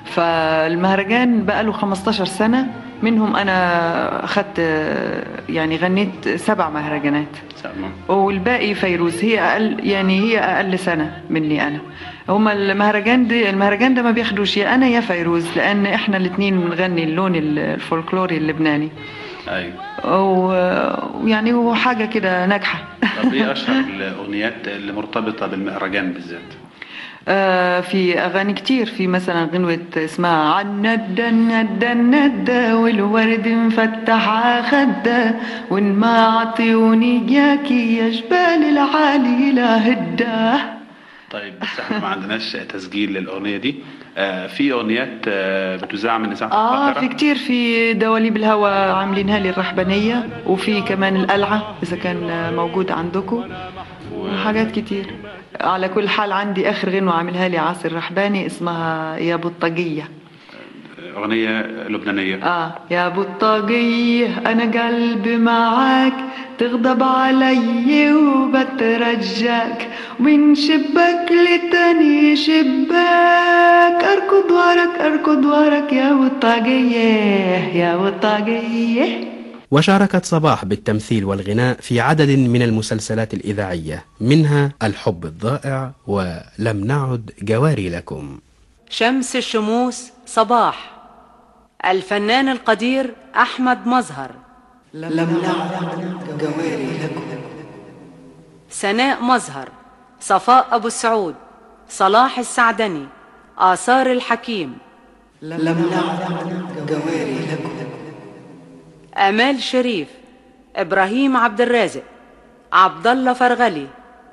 فالمهرجان بقى له 15 سنة منهم أنا أخذت آه، يعني غنيت سبع مهرجانات والباقي فيروز هي أقل يعني هي أقل سنة مني أنا هما المهرجان دي المهرجان ده ما بياخدوش يا أنا يا فيروز لأن إحنا الاتنين بنغني اللون الفولكلوري اللبناني ايوه و- ويعني هو حاجة كده ناجحة طب ايه اشهر الاغنيات اللي مرتبطه بالمهرجان بالذات آه، في أغاني كتير في مثلا غنوة اسمها عالندة الندة الندة والورد مفتح عخدة وإن ما عطيوني ياكي يا جبال العالي لا هدة طيب بس احنا ما عندناش تسجيل للاغنيه دي آه في اغنيات آه بتذاع من اذاعه آه القاهره في كتير في دواليب الهوى عاملينها لي الرحبانية وفي كمان القلعة إذا كان آه، موجود عندكم وحاجات كتير على كل حال عندي آخر غنوة عاملها لي عاصر الرحباني اسمها يا بطاقية اغنيه لبنانيه آه يا بطاقية أنا قلبي معاك تغضب علي وبترجاك من شباك لتاني شباك أركض ورك أركض ورك يا بطاقية يا بطاقية وشاركت صباح بالتمثيل والغناء في عدد من المسلسلات الإذاعية منها الحب الضائع ولم نعد جواري لكم شمس الشموس صباح الفنان القدير أحمد مظهر لم نعد جواري لكم سناء مظهر صفاء أبو السعود صلاح السعدني آثار الحكيم لم نعد جواري لكم آمال شريف إبراهيم عبد الرازق عبد الله فرغلي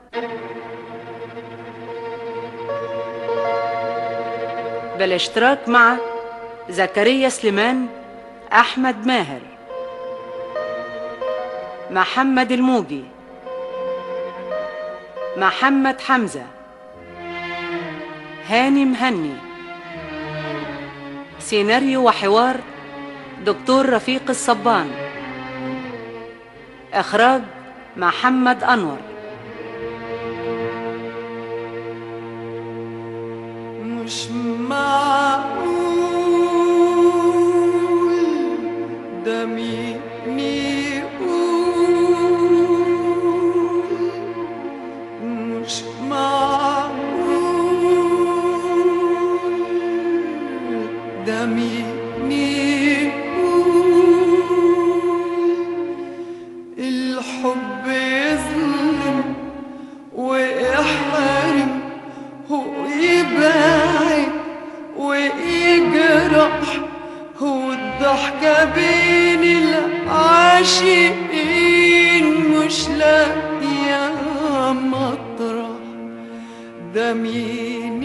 بالاشتراك مع زكريا سليمان أحمد ماهر محمد الموجي محمد حمزة هاني مهني سيناريو وحوار دكتور رفيق الصبان إخراج محمد أنور مش معقول ده مين يقول مش معقول ده مين يقول الحب يظلم ويحرم ويبعد ويجرح والضحكة بين العاشقين مش لاقية مطرح ده مين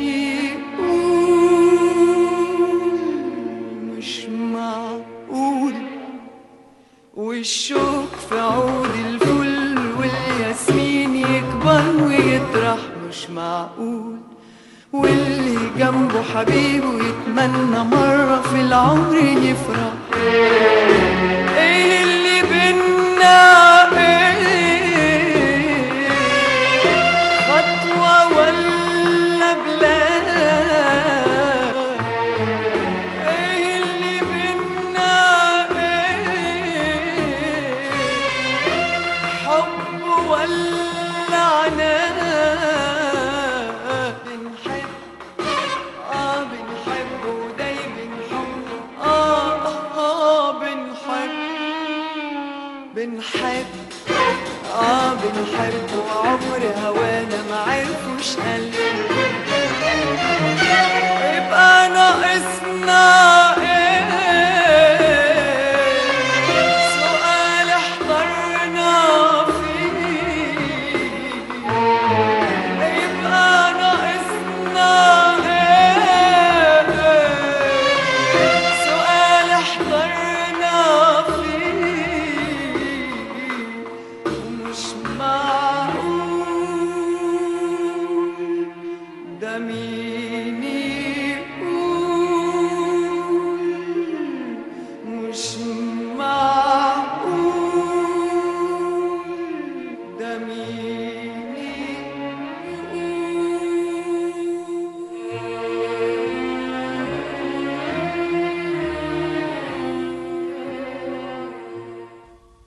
يقول مش معقول والشوك في عود الفل والياسمين يكبر ويطرح مش معقول واللي جنبه حبيبه يتمنى مرة في العمر يفرح ايه اللي بينا ايه خطوة ولا بلاد ايه اللي بينا ايه حب ولا عناد بنحب اه بنحب ودايما بنحب اه اه بنحب بنحب اه بنحب وعمر هوانا ما عرفوش قلب يبقى ناقصنا ايه سؤال احضرنا فيه يبقى ناقصنا ايه سؤال احضرنا فيه ومش معقول ده مين يقول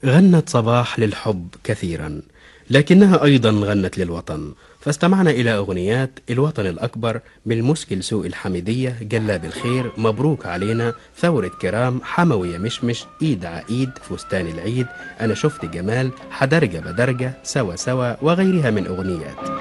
غنت صباح للحب كثيرا لكنها أيضا غنت للوطن فاستمعنا إلى أغنيات الوطن الأكبر بالمسكل سوء الحميدية جلاب الخير مبروك علينا ثورة كرام حموي يا مشمش إيد عقيد فستان العيد أنا شفت جمال حدرجة بدرجة سوا سوا وغيرها من أغنيات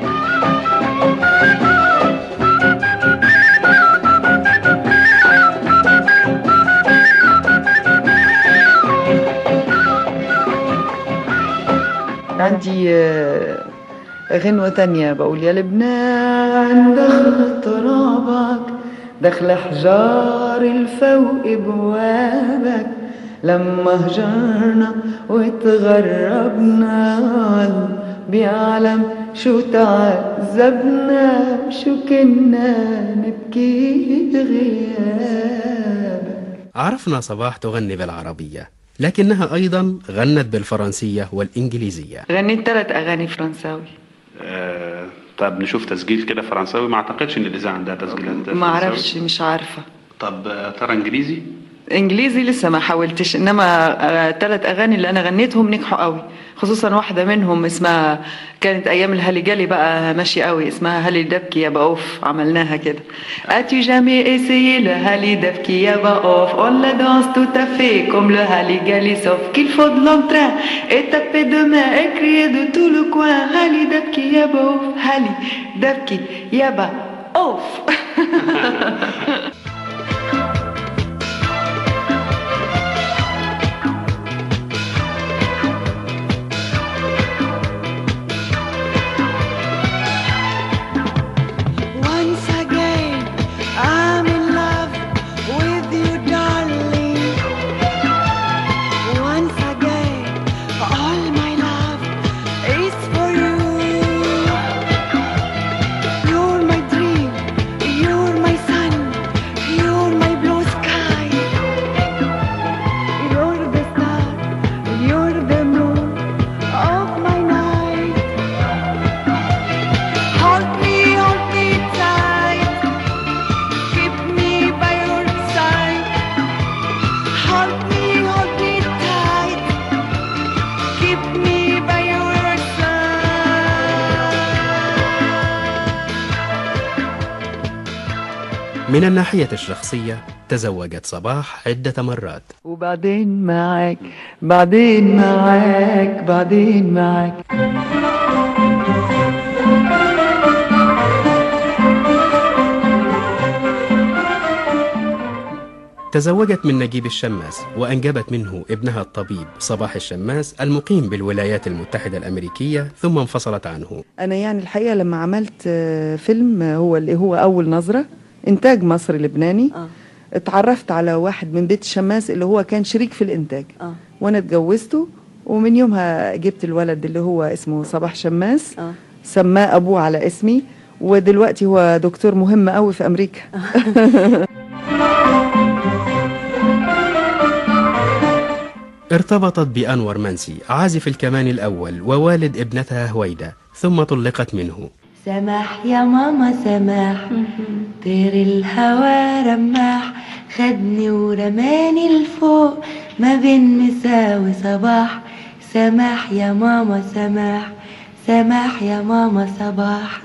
عندي آه، غنوة تانية بقول يا لبنان دخل ترابك دخل حجار الفوق بوابك لما هجرنا وتغربنا بيعلم شو تعذبنا شو كنا نبكي بغيابك عرفنا صباح تغني بالعربية لكنها أيضا غنت بالفرنسية والإنجليزية غنيت ثلاث أغاني فرنساوي آه طب نشوف تسجيل كده فرنساوي ما اعتقدش ان الاذاعه عندها تسجيلات ما فرنساوي. اعرفش مش عارفة طب آه، ترى انجليزي انجليزي لسه ما حاولتش انما ثلاث اغاني اللي انا غنيتهم نجحوا قوي خصوصا واحده منهم اسمها كانت ايام الهاليجالي بقى ماشي قوي اسمها هالي دبكي يا بقوف عملناها كده As-tu jamais essayé le hali debki ya baof On la danse tout à fait comme le haligali Sauf qu'il faut de l'entrain et taper de main Et crier de tout le coin Hali debki ya baof Hali debki ya baof Once again, I'm in love with you, darling. Once again, all my love is for you. You're my dream, you're my sun, you're my blue sky. You're the star, you're the moon of my night. Hold me, hold me tight. Keep me by your side. Hold me, hold me tight. Keep me by your side. من الناحية الشخصية تزوجت صباح عدة مرات وبعدين معاك بعدين معاك بعدين معاك تزوجت من نجيب الشماس وأنجبت منه ابنها الطبيب صباح الشماس المقيم بالولايات المتحدة الأمريكية ثم انفصلت عنه انا يعني الحقيقه لما عملت آه، فيلم آه، هو اللي هو اول نظره انتاج مصري لبناني آه. اتعرفت على واحد من بيت الشماس اللي هو كان شريك في الانتاج آه. وانا اتجوزته ومن يومها جبت الولد اللي هو اسمه صباح شماس آه. سماه ابوه على اسمي ودلوقتي هو دكتور مهم قوي في امريكا ارتبطت بأنور منسي عازف الكمان الأول ووالد ابنتها هويدة ثم طلقت منه سماح يا ماما سماح طير الهوى رماح خدني ورماني لفوق ما بين مساء وصباح سماح يا ماما سماح سماح يا ماما صباح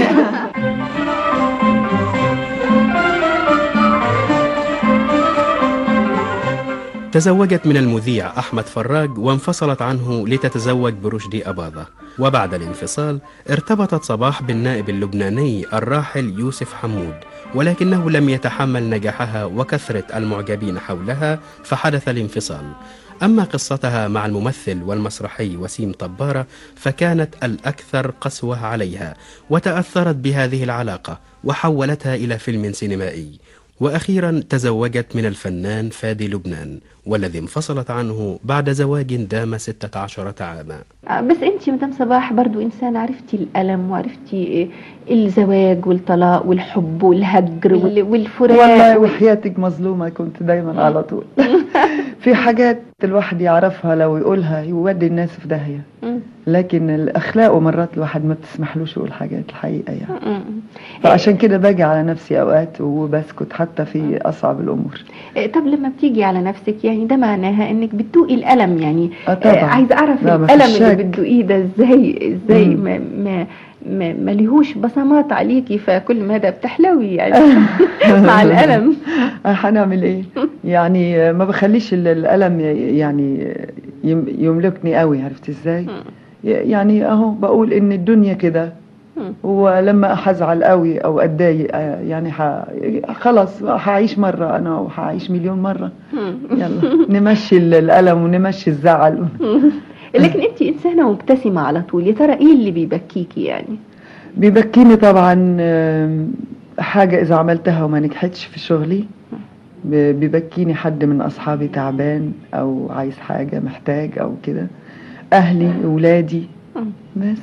تزوجت من المذيع أحمد فراج وانفصلت عنه لتتزوج برشدي أباظة وبعد الانفصال ارتبطت صباح بالنائب اللبناني الراحل يوسف حمود ولكنه لم يتحمل نجاحها وكثرة المعجبين حولها فحدث الانفصال أما قصتها مع الممثل والمسرحي وسيم طبارة فكانت الأكثر قسوة عليها وتأثرت بهذه العلاقة وحولتها إلى فيلم سينمائي وأخيرا تزوجت من الفنان فادي لبنان والذي انفصلت عنه بعد زواج دام 16 عاما آه، بس انت مدام صباح برضو انسان عرفتي الالم وعرفتي الزواج والطلاق والحب والهجر وال- والفراق والله وال- وحياتك مظلومة كنت دايما على طول في حاجات الواحد يعرفها لو يقولها يودي الناس في داهية مم. لكن الأخلاق ومرات الواحد ما بتسمحلوش يقول حاجات الحقيقة يعني مم. فعشان كده باجي على نفسي أوقات وبسكت حتى في أصعب الأمور إيه، طب لما بتيجي على نفسك يعني ده معناها انك بتدوقي الالم يعني آه طبعاً. عايزه اعرف لا، ما الالم فيش اللي شك. بتدوقيه ده ازاي ازاي مم. ما ما ما ما ليهوش بصمات عليكي فكل مدى بتحلوي يعني مع الالم هنعمل ايه يعني ما بخليش ال- الألم ي- يعني يم- يملكني قوي عرفت ازاي يعني اهو بقول ان الدنيا كده ولما هزعل قوي او اتضايق آه، يعني ح... خلاص هعيش مرة انا وهعيش مليون مرة يلا نمشي ال- الألم ونمشي الزعل لكن انت انسانه مبتسمه على طول يا ترى ايه اللي بيبكيكي يعني بيبكيني طبعا آم، حاجة إذا عملتها وما نجحتش في شغلي ب- بيبكيني حد من أصحابي تعبان أو عايز حاجة محتاج أو كده أهلي أولادي بس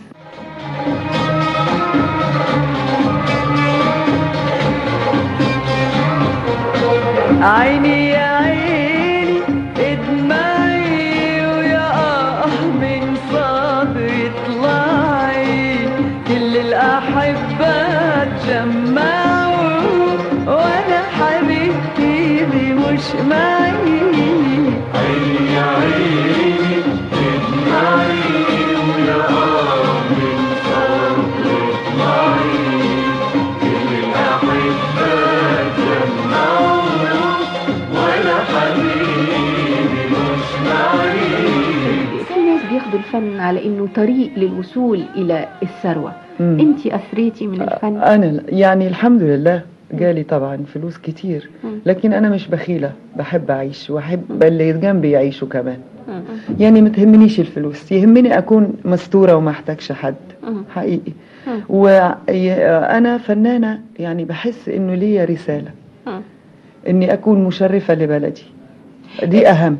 عيني يا عيني ادمعي ويا اه من صدري طلعي كل الأحبة تجمعوا وأنا حبيبتي دي مش معي عيني يا عيني ادمعي ويا اه من صدري طلعي كل الأحبة تجمعوا وأنا حبيبي مش معي في ناس بياخدوا الفن على انه طريق للوصول الى الثروه مم. انت اثريتي من الفن أنا لا- يعني الحمد لله جالي طبعا فلوس كتير مم. لكن أنا مش بخيلة بحب أعيش وأحب اللي جنبي يعيشوا كمان مم. يعني ما تهمنيش الفلوس يهمني أكون مستورة وما أحتاجش حد مم. حقيقي مم. وأنا فنانة يعني بحس إنه ليا رسالة مم. إني أكون مشرفة لبلدي دي أهم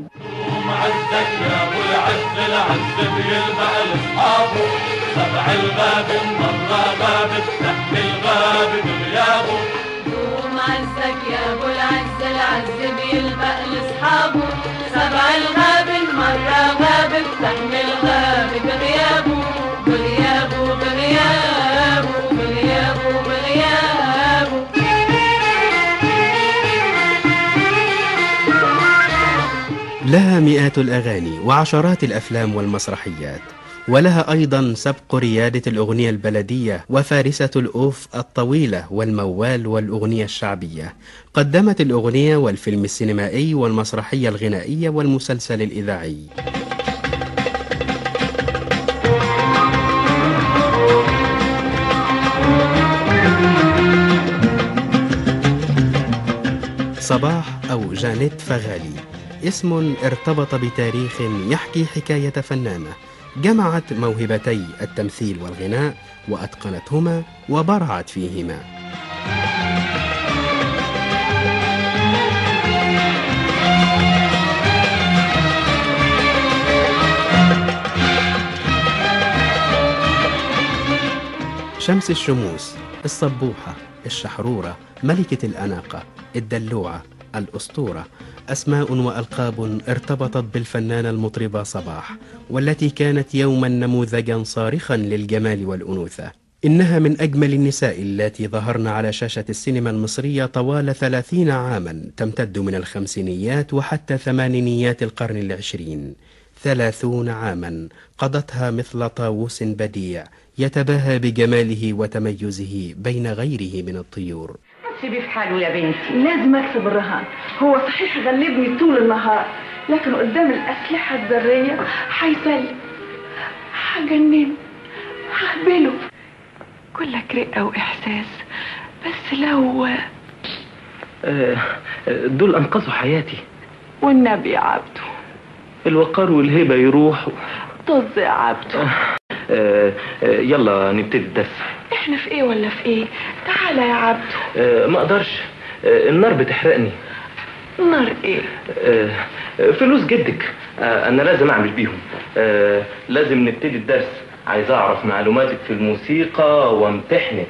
العز بيلبق لاصحابه سبع الباب مرة باب افتح الباب بغيابه دوم عزك يا ابو العز العز بيلبق لاصحابه سبع الغاب مرة غاب بتحمي الغاب بغيابه بغيابه بغيابه بغيابه بغيابه لها مئات الأغاني وعشرات الأفلام والمسرحيات ولها أيضا سبق ريادة الأغنية البلدية وفارسة الأوف الطويلة والموال والأغنية الشعبية قدمت الأغنية والفيلم السينمائي والمسرحية الغنائية والمسلسل الإذاعي صباح أو جانيت فغالي اسم ارتبط بتاريخ يحكي حكاية فنانة جمعت موهبتي التمثيل والغناء وأتقنتهما وبرعت فيهما شمس الشموس الصبوحة الشحرورة ملكة الأناقة الدلوعة الأسطورة أسماء وألقاب ارتبطت بالفنانة المطربة صباح والتي كانت يوما نموذجا صارخا للجمال والأنوثة إنها من أجمل النساء التي ظهرن على شاشة السينما المصرية طوال ثلاثين عاما تمتد من الخمسينيات وحتى ثمانينيات القرن العشرين ثلاثون عاما قضتها مثل طاووس بديع يتباهى بجماله وتميزه بين غيره من الطيور سيبي في حاله يا بنتي لازم اكسب الرهان هو صحيح غلبني طول النهار لكن قدام الاسلحه الذريه هيسلم هجننه ههبله كلك رقه واحساس بس لو آه، دول أنقذوا حياتي والنبي يا عبده الوقار والهيبة يروحوا طز يا عبده آه، آه، يلا نبتدي الدرس احنا في ايه ولا في ايه تعالى يا عبده آه، ما اقدرش آه، النار بتحرقني نار ايه آه، آه، فلوس جدك آه، انا لازم اعمل بيهم آه، لازم نبتدي الدرس عايز اعرف معلوماتك في الموسيقى وامتحنك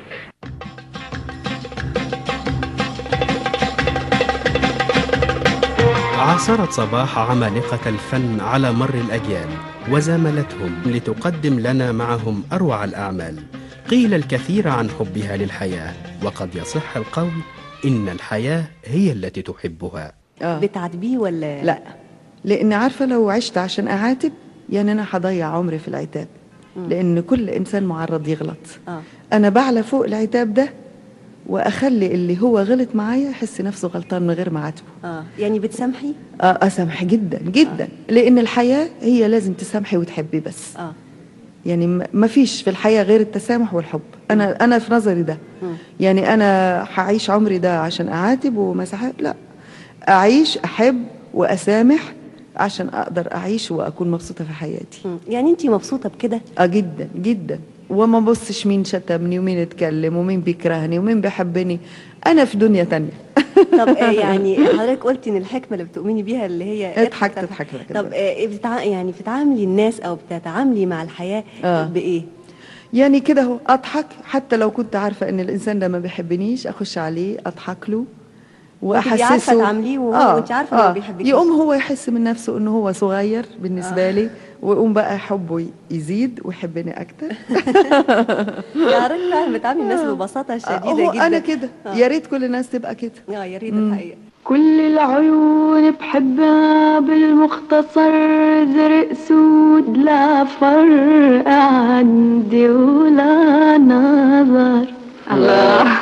عاص عاصرت صباح عمالقة الفن على مر الأجيال وزاملتهم لتقدم لنا معهم أروع الأعمال قيل الكثير عن حبها للحياة وقد يصح القول إن الحياة هي التي تحبها آه. بتعاتبيه ولا لا لان عارفه لو عشت عشان اعاتب يعني انا هضيع عمري في العتاب لان كل انسان معرض يغلط اه انا بعلى فوق العتاب ده واخلي اللي هو غلط معايا يحس نفسه غلطان من غير ما اعاتبه اه يعني بتسامحي اه اسامح جدا جدا لان الحياه هي لازم تسامحي وتحبي بس اه يعني م- ما فيش في الحياه غير التسامح والحب انا انا في نظري ده مم. يعني انا هعيش عمري ده عشان اعاتب ومساحات لا اعيش احب واسامح عشان اقدر اعيش واكون مبسوطه في حياتي مم. يعني انت مبسوطه بكده اه جدا جدا وما بصش مين شتمني ومين اتكلم ومين بيكرهني ومين بيحبني انا في دنيا تانية طب آه، يعني حضرتك قلتي ان الحكمه اللي بتؤمني بيها اللي هي اضحك تضحك لك طب آه، بتتع... يعني بتتعاملي الناس او بتتعاملي مع الحياه آه. بايه يعني كده اهو اضحك حتى لو كنت عارفه ان الانسان ده ما بيحبنيش اخش عليه اضحك له وتبقي عارفة تعامليه وهو- وانت عارفة إنه ما بيحبكيش. يقوم هو يحس من نفسه انه هو صغير بالنسبه آه. لي ويقوم بقى حبه يزيد ويحبني اكتر يا راجل فعلا بتعاملي الناس ببساطه شديده هو جدا انا كده آه. يا ريت كل الناس تبقى كده اه يا ريت مم. الحقيقه كل العيون بحبها بالمختصر زرق سود لا فرق عندي ولا نظر الله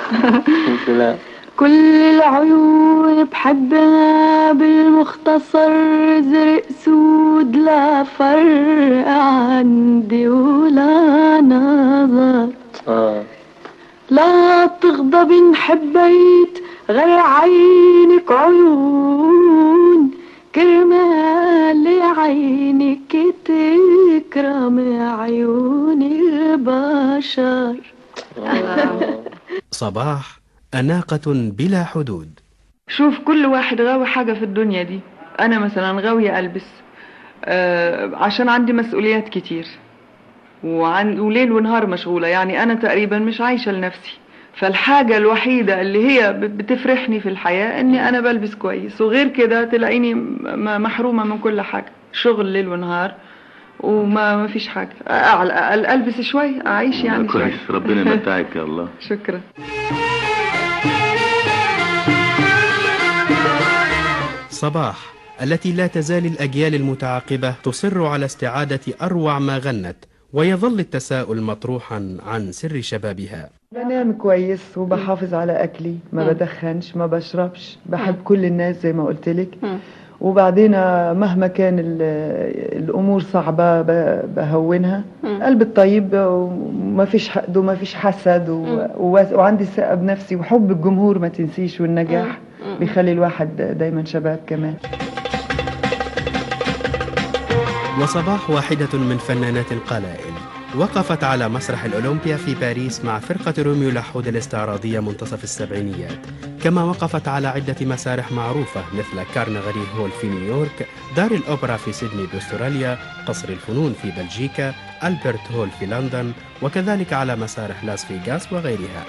كل العيون بحبها بالمختصر زرق سود لا فرق عندي ولا نظر اه لا تغضبي إن حبيت غير عينك عيون كرمال عينك تكرم عيون البشر صباح أناقة بلا حدود شوف كل واحد غاوي حاجة في الدنيا دي أنا مثلا غاوية ألبس آه عشان عندي مسؤوليات كتير وعن وليل ونهار مشغولة يعني أنا تقريبا مش عايشة لنفسي فالحاجة الوحيدة اللي هي ب- بتفرحني في الحياة إني أنا بلبس كويس وغير كده تلاقيني م- محرومة من كل حاجة شغل ليل ونهار وما ما فيش حاجة على الأقل ألبس شوي أعيش يعني شوي كويس ربنا يمتعك يا الله شكرا صباح التي لا تزال الأجيال المتعاقبة تصر على استعادة أروع ما غنت ويظل التساؤل مطروحا عن سر شبابها بنام كويس وبحافظ على اكلي ما بدخنش ما بشربش بحب كل الناس زي ما قلت لك وبعدين مهما كان ال- الامور صعبه ب- بهونها قلب الطيب وما فيش حقد وما فيش حسد و... و... وعندي ثقه بنفسي وحب الجمهور ما تنسيش والنجاح بيخلي الواحد دايما شباب كمان وصباح واحدة من فنانات القلائل وقفت على مسرح الأولمبيا في باريس مع فرقة روميو لحود الاستعراضية منتصف السبعينيات كما وقفت على عدة مسارح معروفة مثل كارنغري هول في نيويورك دار الأوبرا في سيدني بأستراليا قصر الفنون في بلجيكا ألبرت هول في لندن وكذلك على مسارح لاس فيغاس وغيرها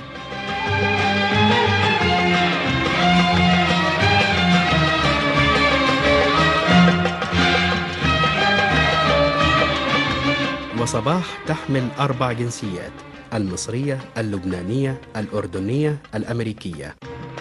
وصباح تحمل أربع جنسيات المصرية، اللبنانية، الأردنية، الأمريكية.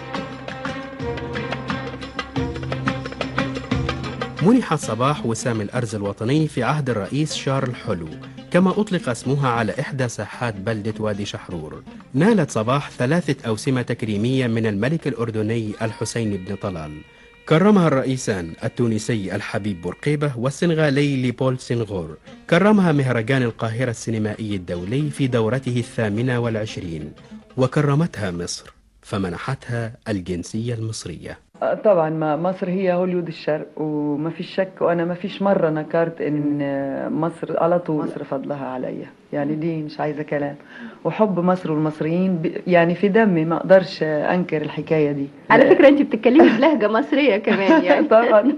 منحت صباح وسام الأرز الوطني في عهد الرئيس شارل حلو كما أطلق اسمها على إحدى ساحات بلدة وادي شحرور نالت صباح ثلاثة أوسمة تكريمية من الملك الأردني الحسين بن طلال كرمها الرئيسان التونسي الحبيب بورقيبة والسنغالي ليبول سنغور كرمها مهرجان القاهرة السينمائي الدولي في دورته الثامنة والعشرين وكرمتها مصر فمنحتها الجنسية المصرية آه، طبعا ما مصر هي هوليود الشرق وما فيش شك وانا ما فيش مره نكرت ان آه، مصر على طول مصر فضلها عليا يعني دي مش عايزه كلام وحب مصر والمصريين ب- يعني في دمي ما اقدرش آه، انكر الحكايه دي على فكرة انت بتتكلمي بلهجة مصرية كمان يعني طبعا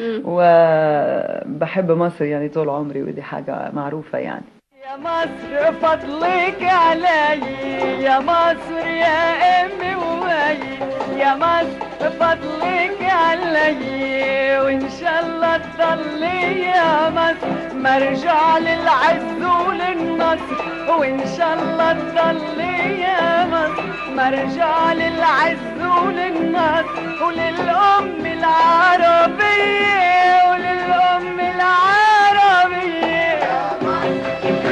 وبحب مصر يعني طول عمري ودي حاجه معروفه يعني يا مصر فضلك علي يا مصر يا امي ومي يا مصر فضلك علي وإن شاء الله تضلي يا مصر مرجع للعز وللنصر وإن شاء الله تضلي يا مصر مرجع للعز وللنصر وللأم العربية وللأم العربية يا مصر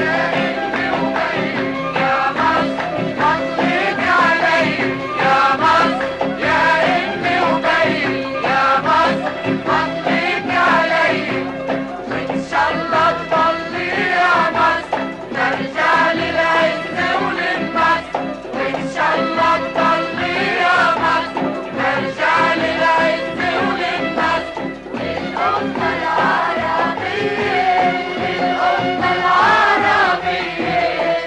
يا مصر فضلك علي يا مصر يا امي وبي يا مصر فضلك علي وان شاء الله تضلي يا مصر نرجع للعز وللنصر وان شاء الله تضلي يا مصر نرجع للعز وللنصر والأمة العربية الأمة العربية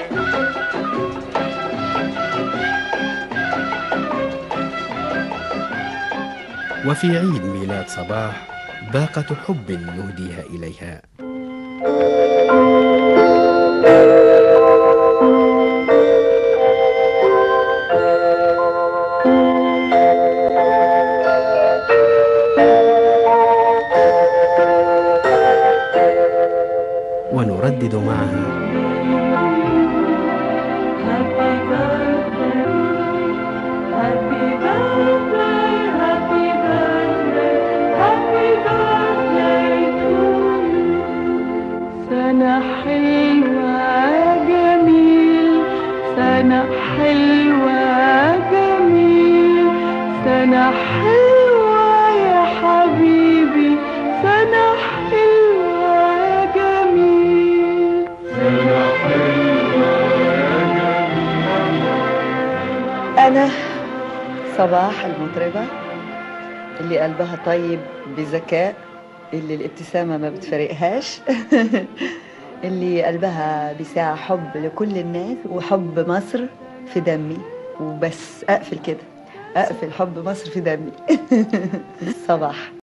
وفي عيد ميلاد صباح باقة حب نهديها إليها ونردد معها سنة حلوة جميل سنة حلوة جميل سنة حلوة يا حبيبي سنة حلوة جميل سنة حلوة أنا صباح المطربة اللي قلبها طيب بذكاء اللي الابتسامة ما بتفرقهاش اللي قلبها بساعة حب لكل الناس وحب مصر في دمي وبس أقفل كده أقفل حب مصر في دمي صباح